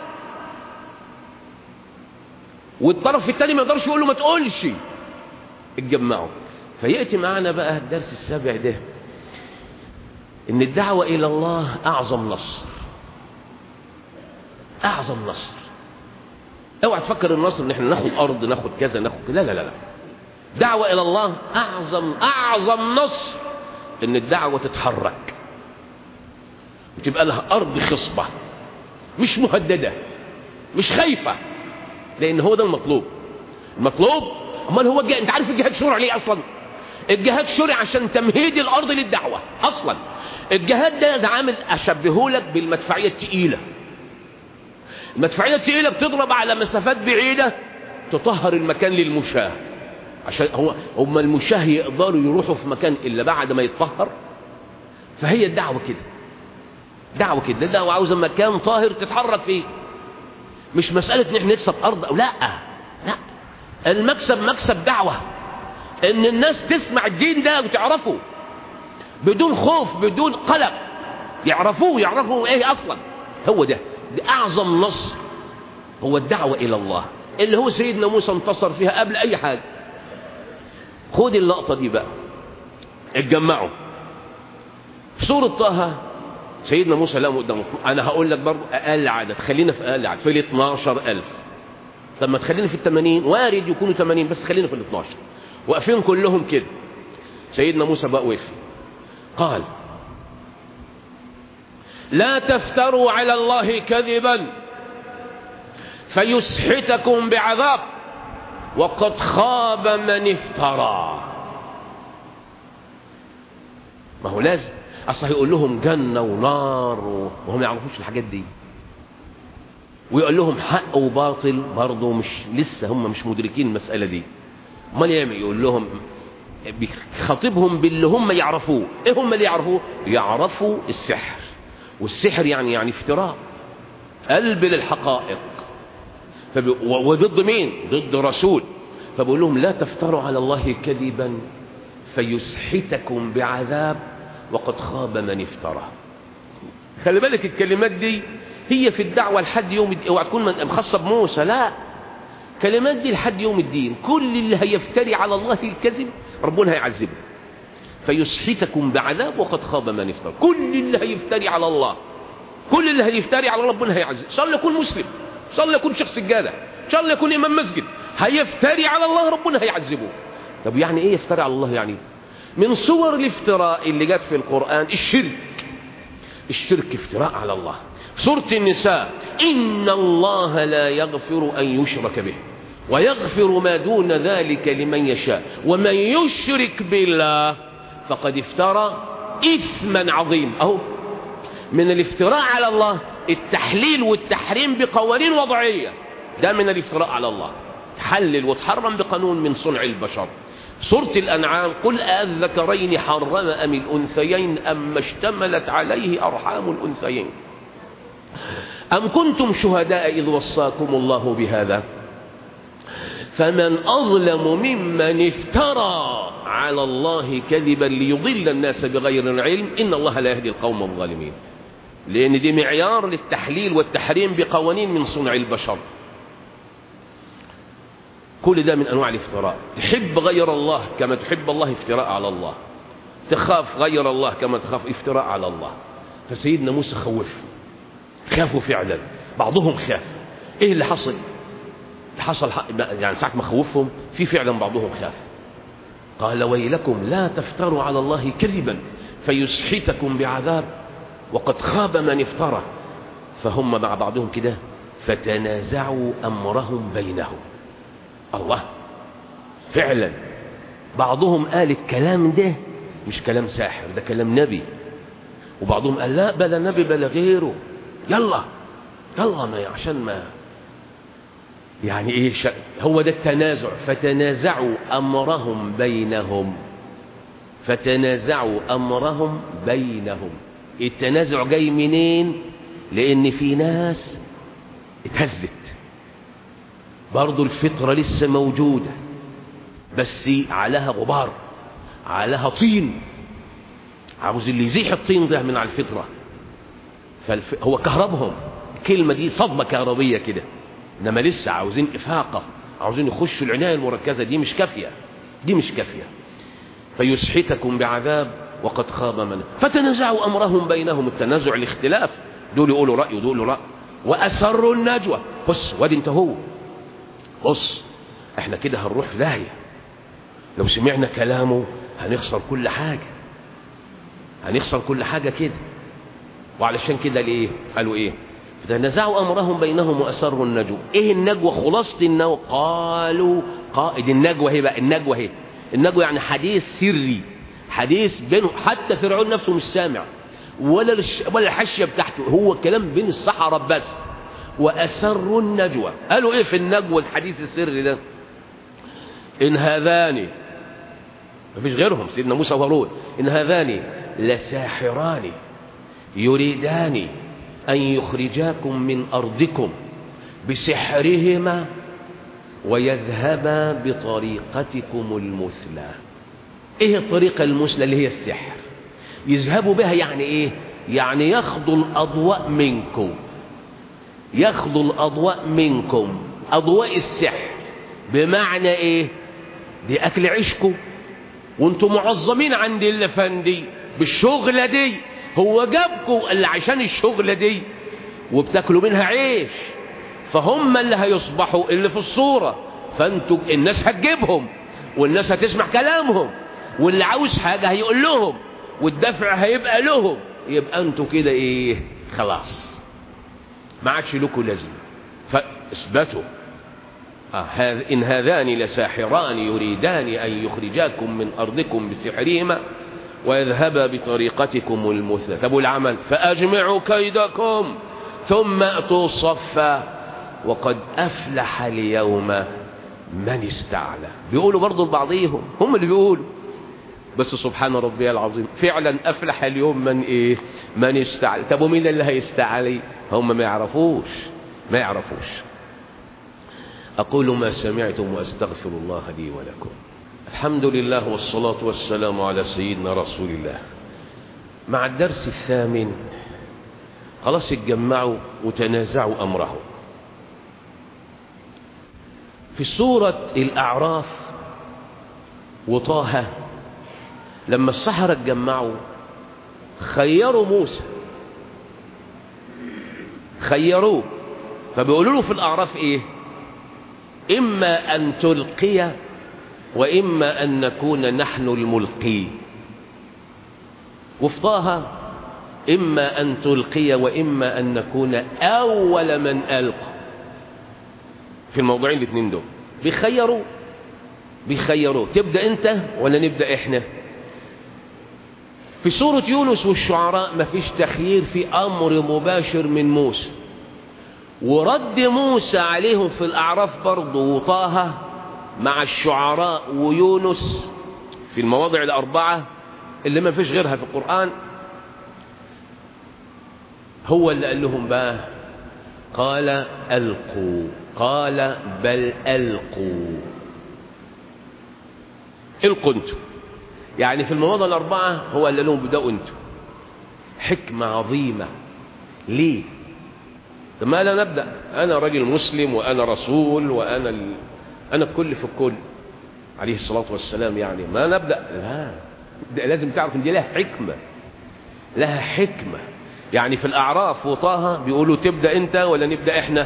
والطرف الثاني ما يقدرش يقول له ما تقولش اتجمعوا فياتي معنا بقى الدرس السابع ده ان الدعوه الى الله اعظم نصر اعظم نصر اوعى تفكر النصر ان احنا ناخد ارض ناخد كذا ناخد لا لا لا لا دعوه الى الله اعظم اعظم نصر ان الدعوه تتحرك وتبقى لها ارض خصبه مش مهدده مش خايفه لان هو ده المطلوب المطلوب امال هو الجهاد انت عارف الجهاد شرع ليه اصلا الجهاد شرع عشان تمهيد الارض للدعوه اصلا الجهاد ده, ده عامل اشبهه لك بالمدفعيه الثقيله المدفعيه الثقيله بتضرب على مسافات بعيده تطهر المكان للمشاه عشان هو هم المشاه يقدروا يروحوا في مكان الا بعد ما يتطهر فهي الدعوه كده دعوه كده الدعوه عاوزه مكان طاهر تتحرك فيه مش مساله ان احنا نكسب ارض او لا لا المكسب مكسب دعوه ان الناس تسمع الدين ده وتعرفه بدون خوف بدون قلق يعرفوه يعرفوا ايه اصلا هو ده ده اعظم نصر هو الدعوه الى الله اللي هو سيدنا موسى انتصر فيها قبل اي حاجه خد اللقطه دي بقى اتجمعوا في سوره طه سيدنا موسى لقوا قدامه انا هقول لك برضه اقل عدد خلينا في اقل عدد في ال 12000 طب ما تخلينا في ال 80 وارد يكونوا 80 بس خلينا في ال 12 واقفين كلهم كده سيدنا موسى بقى وقف قال لا تفتروا على الله كذبا فيسحتكم بعذاب وقد خاب من افترى ما هو لازم اصل هيقول لهم جنه ونار وهم ما يعرفوش الحاجات دي ويقول لهم حق وباطل برضه مش لسه هم مش مدركين المساله دي امال يعمل يقول لهم بيخاطبهم باللي هم يعرفوه ايه هم اللي يعرفوه يعرفوا السحر والسحر يعني يعني افتراء قلب للحقائق فبي... وضد مين ضد رسول فبقول لهم لا تفتروا على الله كذبا فيسحتكم بعذاب وقد خاب من افترى خلي بالك الكلمات دي هي في الدعوة لحد يوم الدين اوعى تكون خاصة بموسى لا كلمات دي لحد يوم الدين كل اللي هيفتري على الله الكذب ربنا هيعذبه فيسحتكم بعذاب وقد خاب من افترى كل اللي هيفتري على الله كل اللي هيفتري على ربنا هيعذب ان شاء الله يكون مسلم ان شاء الله يكون شخص جادة ان شاء الله يكون امام مسجد هيفتري على الله ربنا هيعذبه طب يعني ايه يفتري على الله يعني من صور الافتراء اللي جت في القرآن الشرك الشرك افتراء على الله سورة النساء إن الله لا يغفر أن يشرك به ويغفر ما دون ذلك لمن يشاء ومن يشرك بالله فقد افترى إثما عظيم أهو من الافتراء على الله التحليل والتحريم بقوانين وضعية ده من الافتراء على الله تحلل وتحرم بقانون من صنع البشر سورة الأنعام قل أذكرين حرم أم الأنثيين أم اشتملت عليه أرحام الأنثيين أم كنتم شهداء إذ وصاكم الله بهذا فمن أظلم ممن افترى على الله كذبا ليضل الناس بغير علم إن الله لا يهدي القوم الظالمين لأن دي معيار للتحليل والتحريم بقوانين من صنع البشر كل ده من أنواع الافتراء تحب غير الله كما تحب الله افتراء على الله تخاف غير الله كما تخاف افتراء على الله فسيدنا موسى خوف خافوا فعلا بعضهم خاف ايه اللي حصل اللي حصل يعني ساعة ما خوفهم في فعلا بعضهم خاف قال ويلكم لا تفتروا على الله كذبا فيسحتكم بعذاب وقد خاب من افترى فهم مع بعضهم كده فتنازعوا أمرهم بينهم الله فعلا بعضهم قال الكلام ده مش كلام ساحر ده كلام نبي وبعضهم قال لا بلا نبي بلا غيره يلا يلا ما عشان ما يعني ايه ش... هو ده التنازع فتنازعوا امرهم بينهم فتنازعوا امرهم بينهم التنازع جاي منين لان في ناس اتهزت برضو الفطرة لسه موجودة بس عليها غبار عليها طين عاوز اللي يزيح الطين ده من على الفطرة فالف... هو كهربهم الكلمة دي صدمة كهربية كده انما لسه عاوزين افاقة عاوزين يخشوا العناية المركزة دي مش كافية دي مش كافية فيسحتكم بعذاب وقد خاب من فتنازعوا امرهم بينهم التنازع الاختلاف دول يقولوا رأي ودول يقولوا رأي واسروا النجوى بص وادي انت هو بص احنا كده هنروح في داهية لو سمعنا كلامه هنخسر كل حاجة هنخسر كل حاجة كده وعلشان كده ليه قالوا ايه فتنازعوا امرهم بينهم واسروا النجوى ايه النجوى خلاصة النجوى قالوا قائد النجوى هي بقى النجوى هي النجوى يعني حديث سري حديث بينه حتى فرعون نفسه مش سامع ولا الش... ولا الحشيه بتاعته هو كلام بين الصحراء بس واسروا النجوى قالوا ايه في النجوى الحديث السري ده ان هذان مفيش غيرهم سيدنا موسى وهارون ان هذان لساحران يريدان ان يخرجاكم من ارضكم بسحرهما ويذهبا بطريقتكم المثلى ايه الطريقة المثلى اللي هي السحر يذهبوا بها يعني ايه يعني ياخذوا الاضواء منكم ياخذوا الاضواء منكم اضواء السحر بمعنى ايه دي اكل عيشكم وانتم معظمين عند الافندي بالشغلة دي هو جابكم اللي عشان الشغلة دي وبتاكلوا منها عيش فهم اللي هيصبحوا اللي في الصورة فانتوا الناس هتجيبهم والناس هتسمع كلامهم واللي عاوز حاجة هيقول لهم والدفع هيبقى لهم يبقى انتوا كده ايه خلاص ما عادش لكم لازمه فاثبتوا آه إن هذان لساحران يريدان أن يخرجاكم من أرضكم بسحرهما ويذهبا بطريقتكم المثلى طب العمل فأجمعوا كيدكم ثم أتوا صفا وقد أفلح اليوم من استعلى بيقولوا برضو لبعضيهم هم اللي بيقولوا بس سبحان ربي العظيم فعلا أفلح اليوم من إيه من استعلى طب ومين اللي هيستعلي هم ما يعرفوش ما يعرفوش أقول ما سمعتم وأستغفر الله لي ولكم الحمد لله والصلاة والسلام على سيدنا رسول الله مع الدرس الثامن خلاص اتجمعوا وتنازعوا أمرهم في سورة الأعراف وطه لما السحرة اتجمعوا خيروا موسى خيروه فبيقولوا له في الأعراف إيه إما أن تلقي وإما أن نكون نحن الملقي وفطاها إما أن تلقي وإما أن نكون أول من ألقى في الموضوعين الاثنين دول بيخيروا بيخيروا تبدأ أنت ولا نبدأ إحنا في سورة يونس والشعراء ما فيش تخيير في أمر مباشر من موسى ورد موسى عليهم في الأعراف برضه وطه مع الشعراء ويونس في المواضع الأربعة اللي ما فيش غيرها في القرآن هو اللي قال لهم بقى قال ألقوا قال بل ألقوا ألقوا انتم يعني في المواضع الأربعة هو اللي لهم بدأوا انتم حكمة عظيمة ليه طب ما لا نبدأ أنا راجل مسلم وأنا رسول وأنا ال... أنا الكل في الكل عليه الصلاة والسلام يعني ما نبدأ لا ده لازم تعرف ان دي لها حكمة لها حكمة يعني في الأعراف وطه بيقولوا تبدأ أنت ولا نبدأ إحنا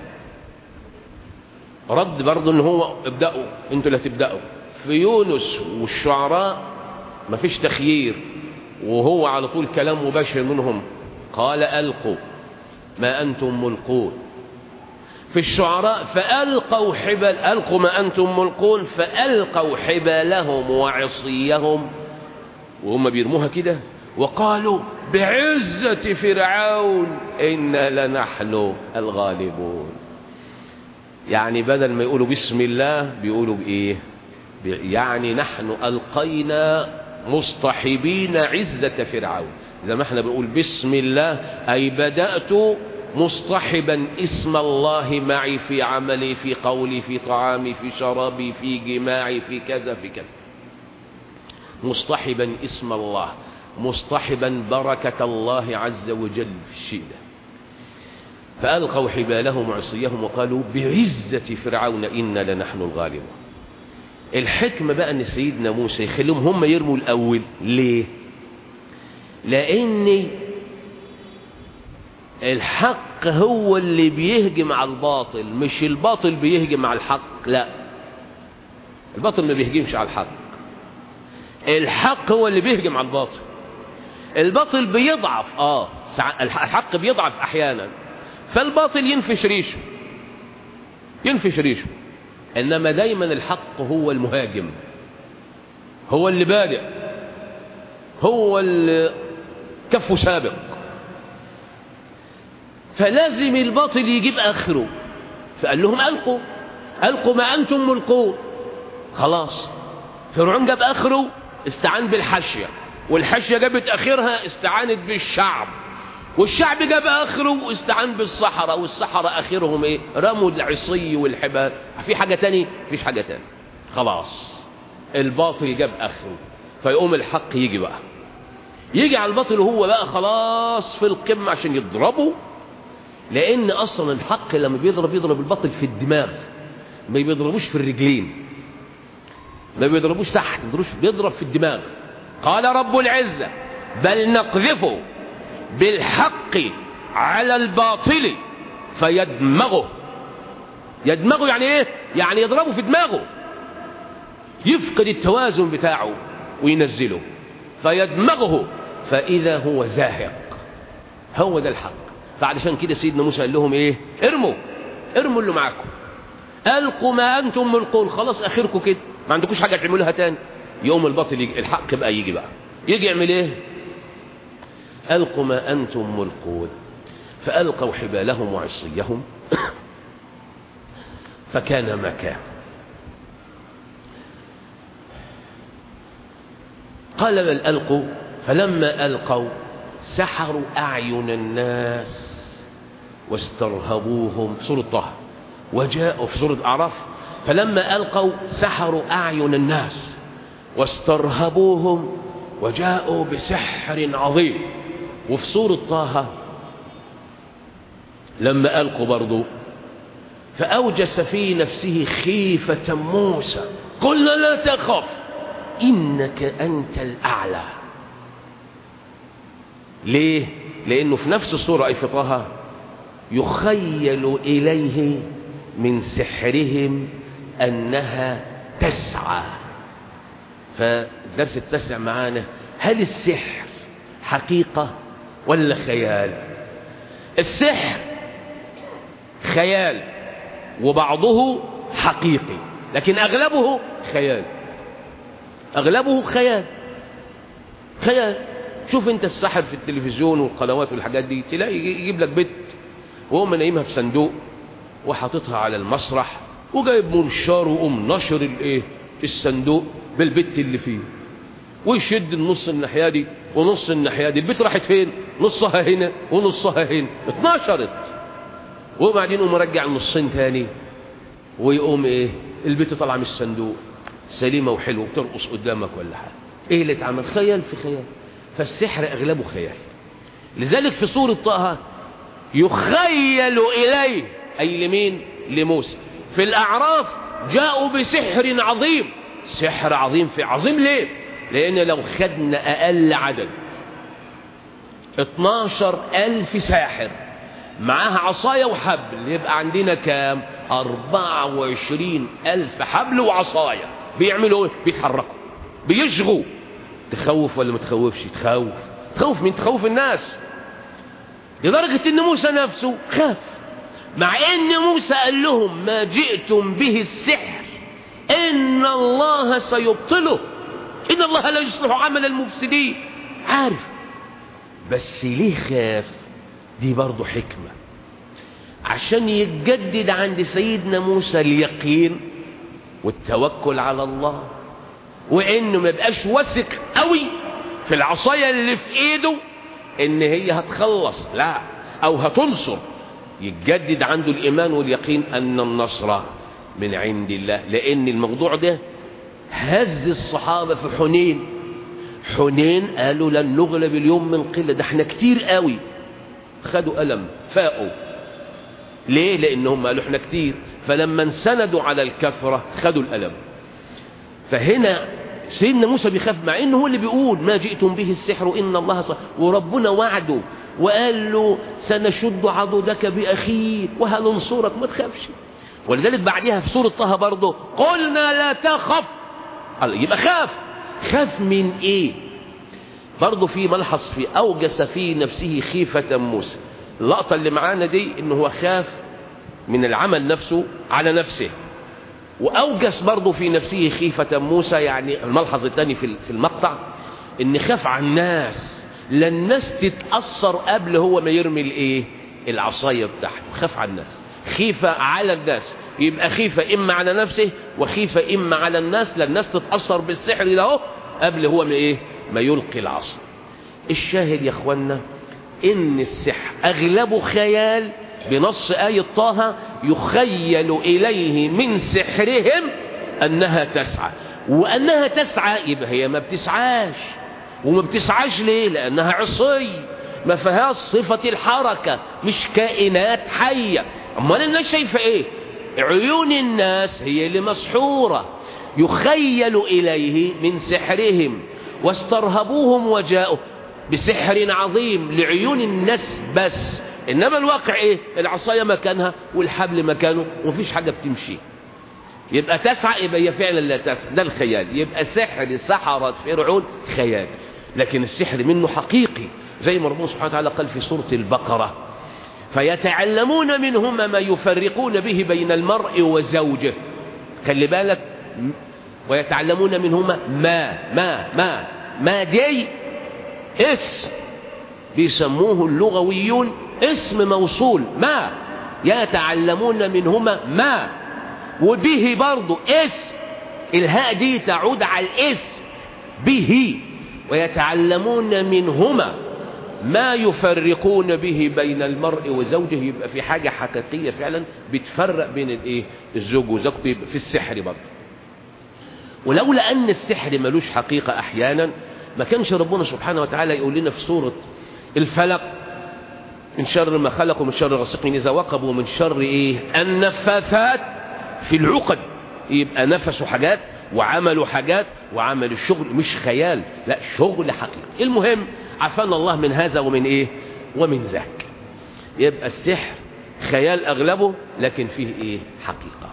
رد برضه ان هو ابدأوا انتوا اللي هتبدأوا في يونس والشعراء مفيش تخيير وهو على طول كلام مباشر منهم قال ألقوا ما أنتم ملقون في الشعراء فألقوا حبال ألقوا ما أنتم ملقون فألقوا حبالهم وعصيهم وهم بيرموها كده وقالوا بعزة فرعون إنا لنحن الغالبون يعني بدل ما يقولوا بسم الله بيقولوا بإيه يعني نحن ألقينا مصطحبين عزة فرعون زي ما احنا بنقول بسم الله أي بدأت مصطحبا اسم الله معي في عملي في قولي في طعامي في شرابي في جماعي في كذا في كذا مصطحبا اسم الله مصطحبا بركة الله عز وجل في الشيء ده فألقوا حبالهم وعصيهم وقالوا بعزة فرعون إنا لنحن الغالبون الحكمة بقى أن سيدنا موسى يخليهم هم يرموا الأول ليه لأن الحق هو اللي بيهجم على الباطل مش الباطل بيهجم على الحق لا الباطل ما بيهجمش على الحق الحق هو اللي بيهجم على الباطل الباطل بيضعف اه الحق بيضعف احيانا فالباطل ينفش ريشه ينفش ريشه انما دايما الحق هو المهاجم هو اللي بادئ هو اللي كفه سابق فلازم الباطل يجيب اخره فقال لهم القوا القوا ما انتم ملقون خلاص فرعون جاب اخره استعان بالحشيه والحشيه جابت اخرها استعانت بالشعب والشعب جاب اخره واستعان بالصحراء والصحراء اخرهم ايه رموا العصي والحبال في حاجه تاني مفيش حاجه تاني خلاص الباطل جاب اخره فيقوم الحق يجي بقى يجي على الباطل وهو بقى خلاص في القمه عشان يضربه لان اصلا الحق لما بيضرب يضرب الباطل في الدماغ ما بيضربوش في الرجلين ما بيضربوش تحت بيضرب في الدماغ قال رب العزة بل نقذفه بالحق على الباطل فيدمغه يدمغه يعني ايه يعني يضربه في دماغه يفقد التوازن بتاعه وينزله فيدمغه فإذا هو زاهق هو ده الحق فعلشان كده سيدنا موسى قال لهم ايه ارموا ارموا اللي معاكم القوا ما انتم ملقون خلاص اخركم كده ما عندكوش حاجه تعملوها تاني يوم الباطل يجي الحق بقى يجي بقى يجي يعمل ايه القوا ما انتم ملقون فالقوا حبالهم وعصيهم فكان ما كان قال بل القوا فلما القوا سحروا اعين الناس واسترهبوهم سوره طه وجاءوا في سوره اعراف فلما القوا سحروا اعين الناس واسترهبوهم وجاءوا بسحر عظيم وفي سورة طه لما ألقوا برضو فأوجس في نفسه خيفة موسى قلنا لا تخف إنك أنت الأعلى ليه؟ لأنه في نفس السورة أي في طه يخيل إليه من سحرهم أنها تسعى فالدرس التاسع معانا هل السحر حقيقة ولا خيال السحر خيال وبعضه حقيقي لكن أغلبه خيال أغلبه خيال خيال شوف انت السحر في التلفزيون والقنوات والحاجات دي تلاقي يجيب لك بنت وهو نايمها في صندوق وحاططها على المسرح وجايب منشار وقوم نشر الايه الصندوق بالبت اللي فيه ويشد النص الناحيه دي ونص الناحيه دي البت راحت فين نصها هنا ونصها هنا اتنشرت وبعدين يقوم مرجع النصين تاني ويقوم ايه البت طالعه من الصندوق سليمه وحلوه بترقص قدامك ولا حاجه ايه اللي اتعمل خيال في خيال فالسحر اغلبه خيال لذلك في سوره طه يخيل اليه اي لمين لموسى في الاعراف جاءوا بسحر عظيم سحر عظيم في عظيم ليه لان لو خدنا اقل عدد 12 الف ساحر معاها عصاية وحبل يبقى عندنا كام 24 الف حبل وعصاية بيعملوا ايه بيتحركوا بيشغوا تخوف ولا ما تخوفش تخوف تخوف مين تخوف الناس لدرجة ان موسى نفسه خاف مع ان موسى قال لهم ما جئتم به السحر ان الله سيبطله ان الله لا يصلح عمل المفسدين عارف بس ليه خاف دي برضه حكمة عشان يتجدد عند سيدنا موسى اليقين والتوكل على الله وانه ما يبقاش واثق قوي في العصاية اللي في ايده ان هي هتخلص لا او هتنصر يتجدد عنده الايمان واليقين ان النصر من عند الله لان الموضوع ده هز الصحابة في حنين حنين قالوا لن نغلب اليوم من قلة ده احنا كتير قوي خدوا ألم فاقوا ليه لأنهم قالوا احنا كتير فلما انسندوا على الكفرة خدوا الألم فهنا سيدنا موسى بيخاف مع انه هو اللي بيقول ما جئتم به السحر ان الله صح وربنا وعده وقال له سنشد عضدك باخيك وهننصرك ما تخافش ولذلك بعدها في سوره طه برضه قلنا لا تخف يبقى خاف خاف من ايه برضه في ملحظ في اوجس في نفسه خيفة موسى اللقطة اللي معانا دي ان هو خاف من العمل نفسه على نفسه واوجس برضه في نفسه خيفة موسى يعني الملحظ الثاني في المقطع ان خاف على الناس لا الناس تتأثر قبل هو ما يرمي الايه العصاية بتاعته خاف على الناس خيفة على الناس يبقى خيفة إما على نفسه وخيفة إما على الناس لا الناس تتأثر بالسحر ده قبل هو ما إيه ما يلقي العصا الشاهد يا أخوانا إن السحر أغلبه خيال بنص آية طه يخيل إليه من سحرهم أنها تسعى وأنها تسعى يبقى هي ما بتسعاش وما بتسعاش ليه لأنها عصي ما فيهاش صفة الحركة مش كائنات حية أمال الناس شايفة إيه عيون الناس هي اللي مسحورة يخيل إليه من سحرهم واسترهبوهم وجاءوا بسحر عظيم لعيون الناس بس إنما الواقع إيه العصاية مكانها والحبل مكانه ومفيش حاجة بتمشي يبقى تسعى يبقى هي فعلا لا تسعى ده الخيال يبقى سحر سحرة فرعون خيال لكن السحر منه حقيقي زي ما ربنا سبحانه وتعالى قال في سورة البقرة فيتعلمون منهما ما يفرقون به بين المرء وزوجه خلي بالك ويتعلمون منهما ما ما ما ما دي اسم بيسموه اللغويون اسم موصول ما يتعلمون منهما ما وبه برضو اسم الهاء دي تعود على الاسم به ويتعلمون منهما ما يفرقون به بين المرء وزوجه يبقى في حاجة حقيقية فعلا بتفرق بين الايه الزوج وزوجته يبقى في السحر برضه ولولا ان السحر ملوش حقيقة احيانا ما كانش ربنا سبحانه وتعالى يقول لنا في سورة الفلق من شر ما خلق ومن شر غسق اذا وقب ومن شر ايه النفاثات في العقد يبقى نفسوا حاجات وعملوا حاجات وعمل الشغل مش خيال لا شغل حقيقي المهم عفانا الله من هذا ومن ايه ومن ذاك يبقى السحر خيال اغلبه لكن فيه ايه حقيقة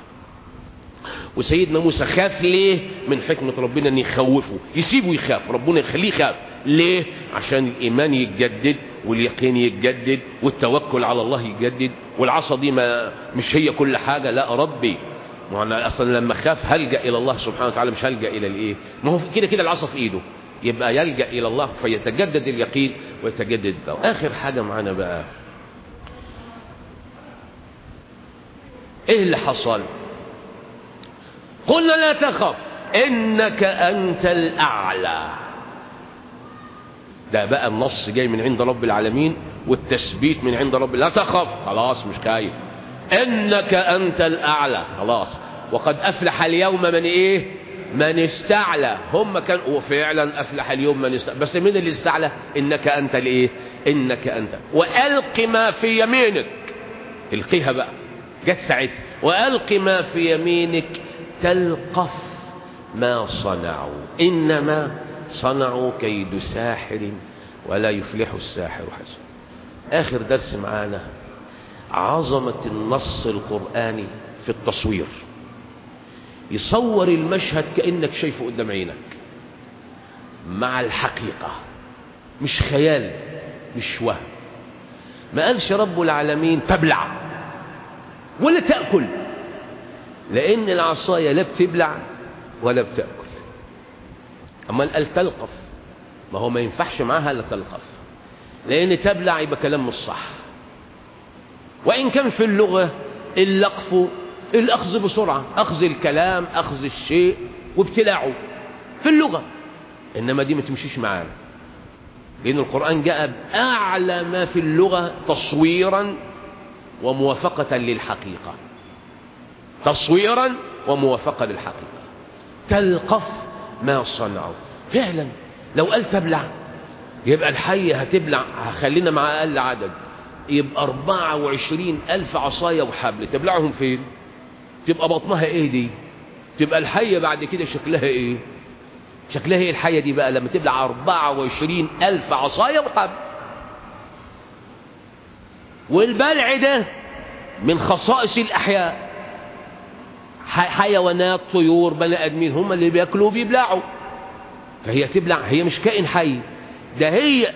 وسيدنا موسى خاف ليه من حكمة ربنا ان يخوفه يسيبه يخاف ربنا يخليه يخاف ليه عشان الايمان يتجدد واليقين يتجدد والتوكل على الله يتجدد والعصا دي ما مش هي كل حاجة لا ربي ما انا اصلا لما خاف هلجأ الى الله سبحانه وتعالى مش هلجأ الى الايه ما هو كده كده العصا في ايده يبقى يلجأ إلى الله فيتجدد اليقين ويتجدد التوبة آخر حاجة معانا بقى إيه اللي حصل قلنا لا تخف إنك أنت الأعلى ده بقى النص جاي من عند رب العالمين والتثبيت من عند رب لا تخف خلاص مش خايف إنك أنت الأعلى خلاص وقد أفلح اليوم من إيه من استعلى هم كان وفعلا أفلح اليوم من استعلى بس مين اللي استعلى إنك أنت الإيه إنك أنت وألق ما في يمينك القيها بقى جت ساعتها وألق ما في يمينك تلقف ما صنعوا إنما صنعوا كيد ساحر ولا يفلح الساحر حسن آخر درس معانا عظمة النص القرآني في التصوير يصور المشهد كأنك شايفه قدام عينك مع الحقيقة مش خيال مش وهم ما قالش رب العالمين تبلع ولا تأكل لأن العصاية لا بتبلع ولا بتأكل أما قال تلقف ما هو ما ينفعش معاها إلا تلقف لأن تبلع يبقى كلام مش صح وإن كان في اللغة اللقف الأخذ بسرعة أخذ الكلام أخذ الشيء وابتلاعه في اللغة إنما دي ما تمشيش معانا لأن القرآن جاء بأعلى ما في اللغة تصويرا وموافقة للحقيقة تصويرا وموافقة للحقيقة تلقف ما صنعوا فعلا لو قال تبلع يبقى الحية هتبلع هخلينا مع أقل عدد يبقى 24 ألف عصاية وحبل تبلعهم فين تبقى بطنها ايه دي تبقى الحية بعد كده شكلها ايه شكلها ايه الحية دي بقى لما تبلع 24 ألف عصاية وحبل والبلع ده من خصائص الأحياء حيوانات طيور بني ادمين هم اللي بياكلوا وبيبلعوا فهي تبلع هي مش كائن حي ده هي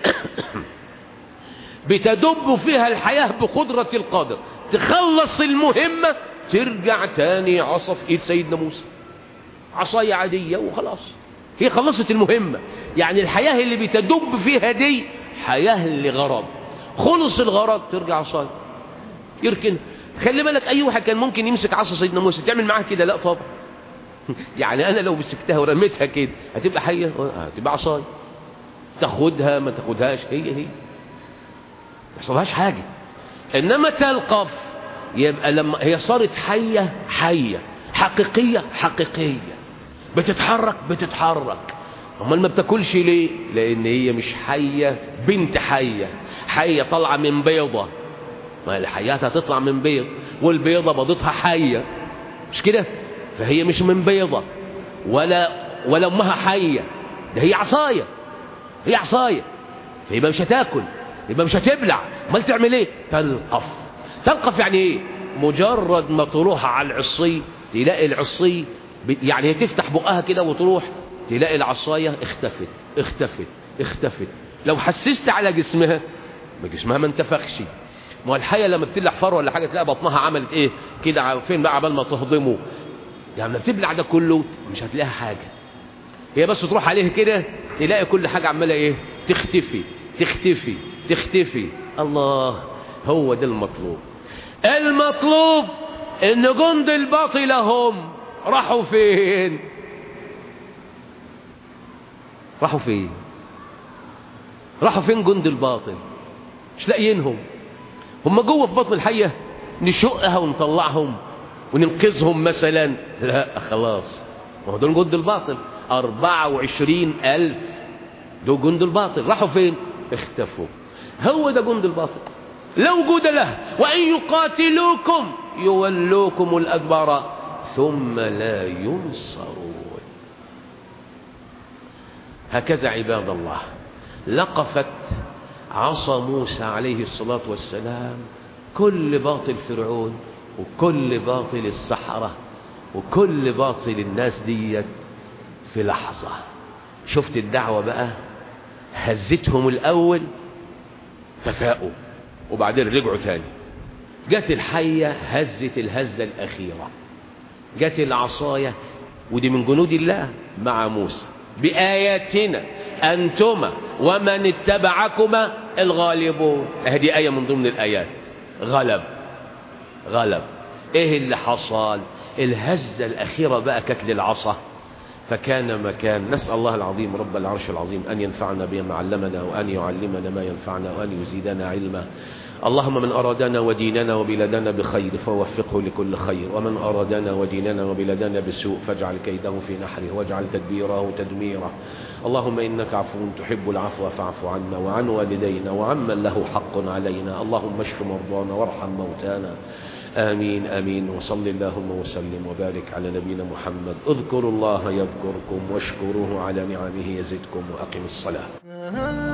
بتدب فيها الحياة بقدرة القادر تخلص المهمة ترجع تاني عصا في ايد سيدنا موسى عصاية عادية وخلاص هي خلصت المهمة يعني الحياة اللي بتدب فيها دي حياة لغرض خلص الغرض ترجع عصاية يركن خلي بالك اي واحد كان ممكن يمسك عصا سيدنا موسى تعمل معاه كده لا طبعا يعني انا لو مسكتها ورميتها كده هتبقى حيه هتبقى عصايه تاخدها ما تاخدهاش هي هي ما يحصلهاش حاجه انما تلقف يبقى لما هي صارت حيه حيه حقيقيه حقيقيه بتتحرك بتتحرك امال ما بتاكلش ليه لان هي مش حيه بنت حيه حيه طالعه من بيضه ما الحياة هتطلع من بيض والبيضة بيضتها حية مش كده فهي مش من بيضة ولا ولا امها حية ده هي عصاية هي عصاية فيبقى مش هتاكل يبقى مش هتبلع امال تعمل ايه تلقف تلقف يعني ايه مجرد ما تروح على العصي تلاقي العصي يعني هي تفتح بقها كده وتروح تلاقي العصاية اختفت اختفت اختفت لو حسست على جسمها ما جسمها ما انتفخش ما الحية لما بتبلع فر ولا حاجة تلاقي بطنها عملت ايه كده فين بقى عبال ما تهضمه يعني لما بتبلع ده كله مش هتلاقيها حاجة هي بس تروح عليه كده تلاقي كل حاجة عمالة ايه تختفي تختفي تختفي الله هو ده المطلوب المطلوب ان جند الباطل هم راحوا فين راحوا فين راحوا فين جند الباطل مش لاقيينهم هم جوه في بطن الحية نشقها ونطلعهم وننقذهم مثلا لا خلاص ما هو دول جند الباطل أربعة وعشرين ألف دول جند الباطل راحوا فين اختفوا هو ده جند الباطل لا وجود له وإن يقاتلوكم يولوكم الأدبار ثم لا ينصرون هكذا عباد الله لقفت عصا موسى عليه الصلاة والسلام كل باطل فرعون وكل باطل السحرة وكل باطل الناس ديت في لحظة شفت الدعوة بقى هزتهم الأول ففاقوا وبعدين رجعوا تاني جت الحية هزت الهزة الأخيرة جت العصاية ودي من جنود الله مع موسى بآياتنا أنتما ومن اتبعكما الغالبون هذه آية من ضمن الآيات غلب غلب ايه اللي حصل الهزة الأخيرة بقى كانت للعصا فكان مكان نسأل الله العظيم رب العرش العظيم أن ينفعنا بما علمنا وأن يعلمنا ما ينفعنا وأن يزيدنا علما اللهم من أرادنا وديننا وبلادنا بخير فوفقه لكل خير ومن أرادنا وديننا وبلادنا بسوء فاجعل كيده في نحره واجعل تدبيره تدميره اللهم إنك عفو تحب العفو فاعف عنا وعن والدينا وعمن له حق علينا اللهم اشف مرضانا وارحم موتانا آمين آمين وصل اللهم وسلم وبارك على نبينا محمد اذكروا الله يذكركم واشكروه على نعمه يزدكم وأقم الصلاة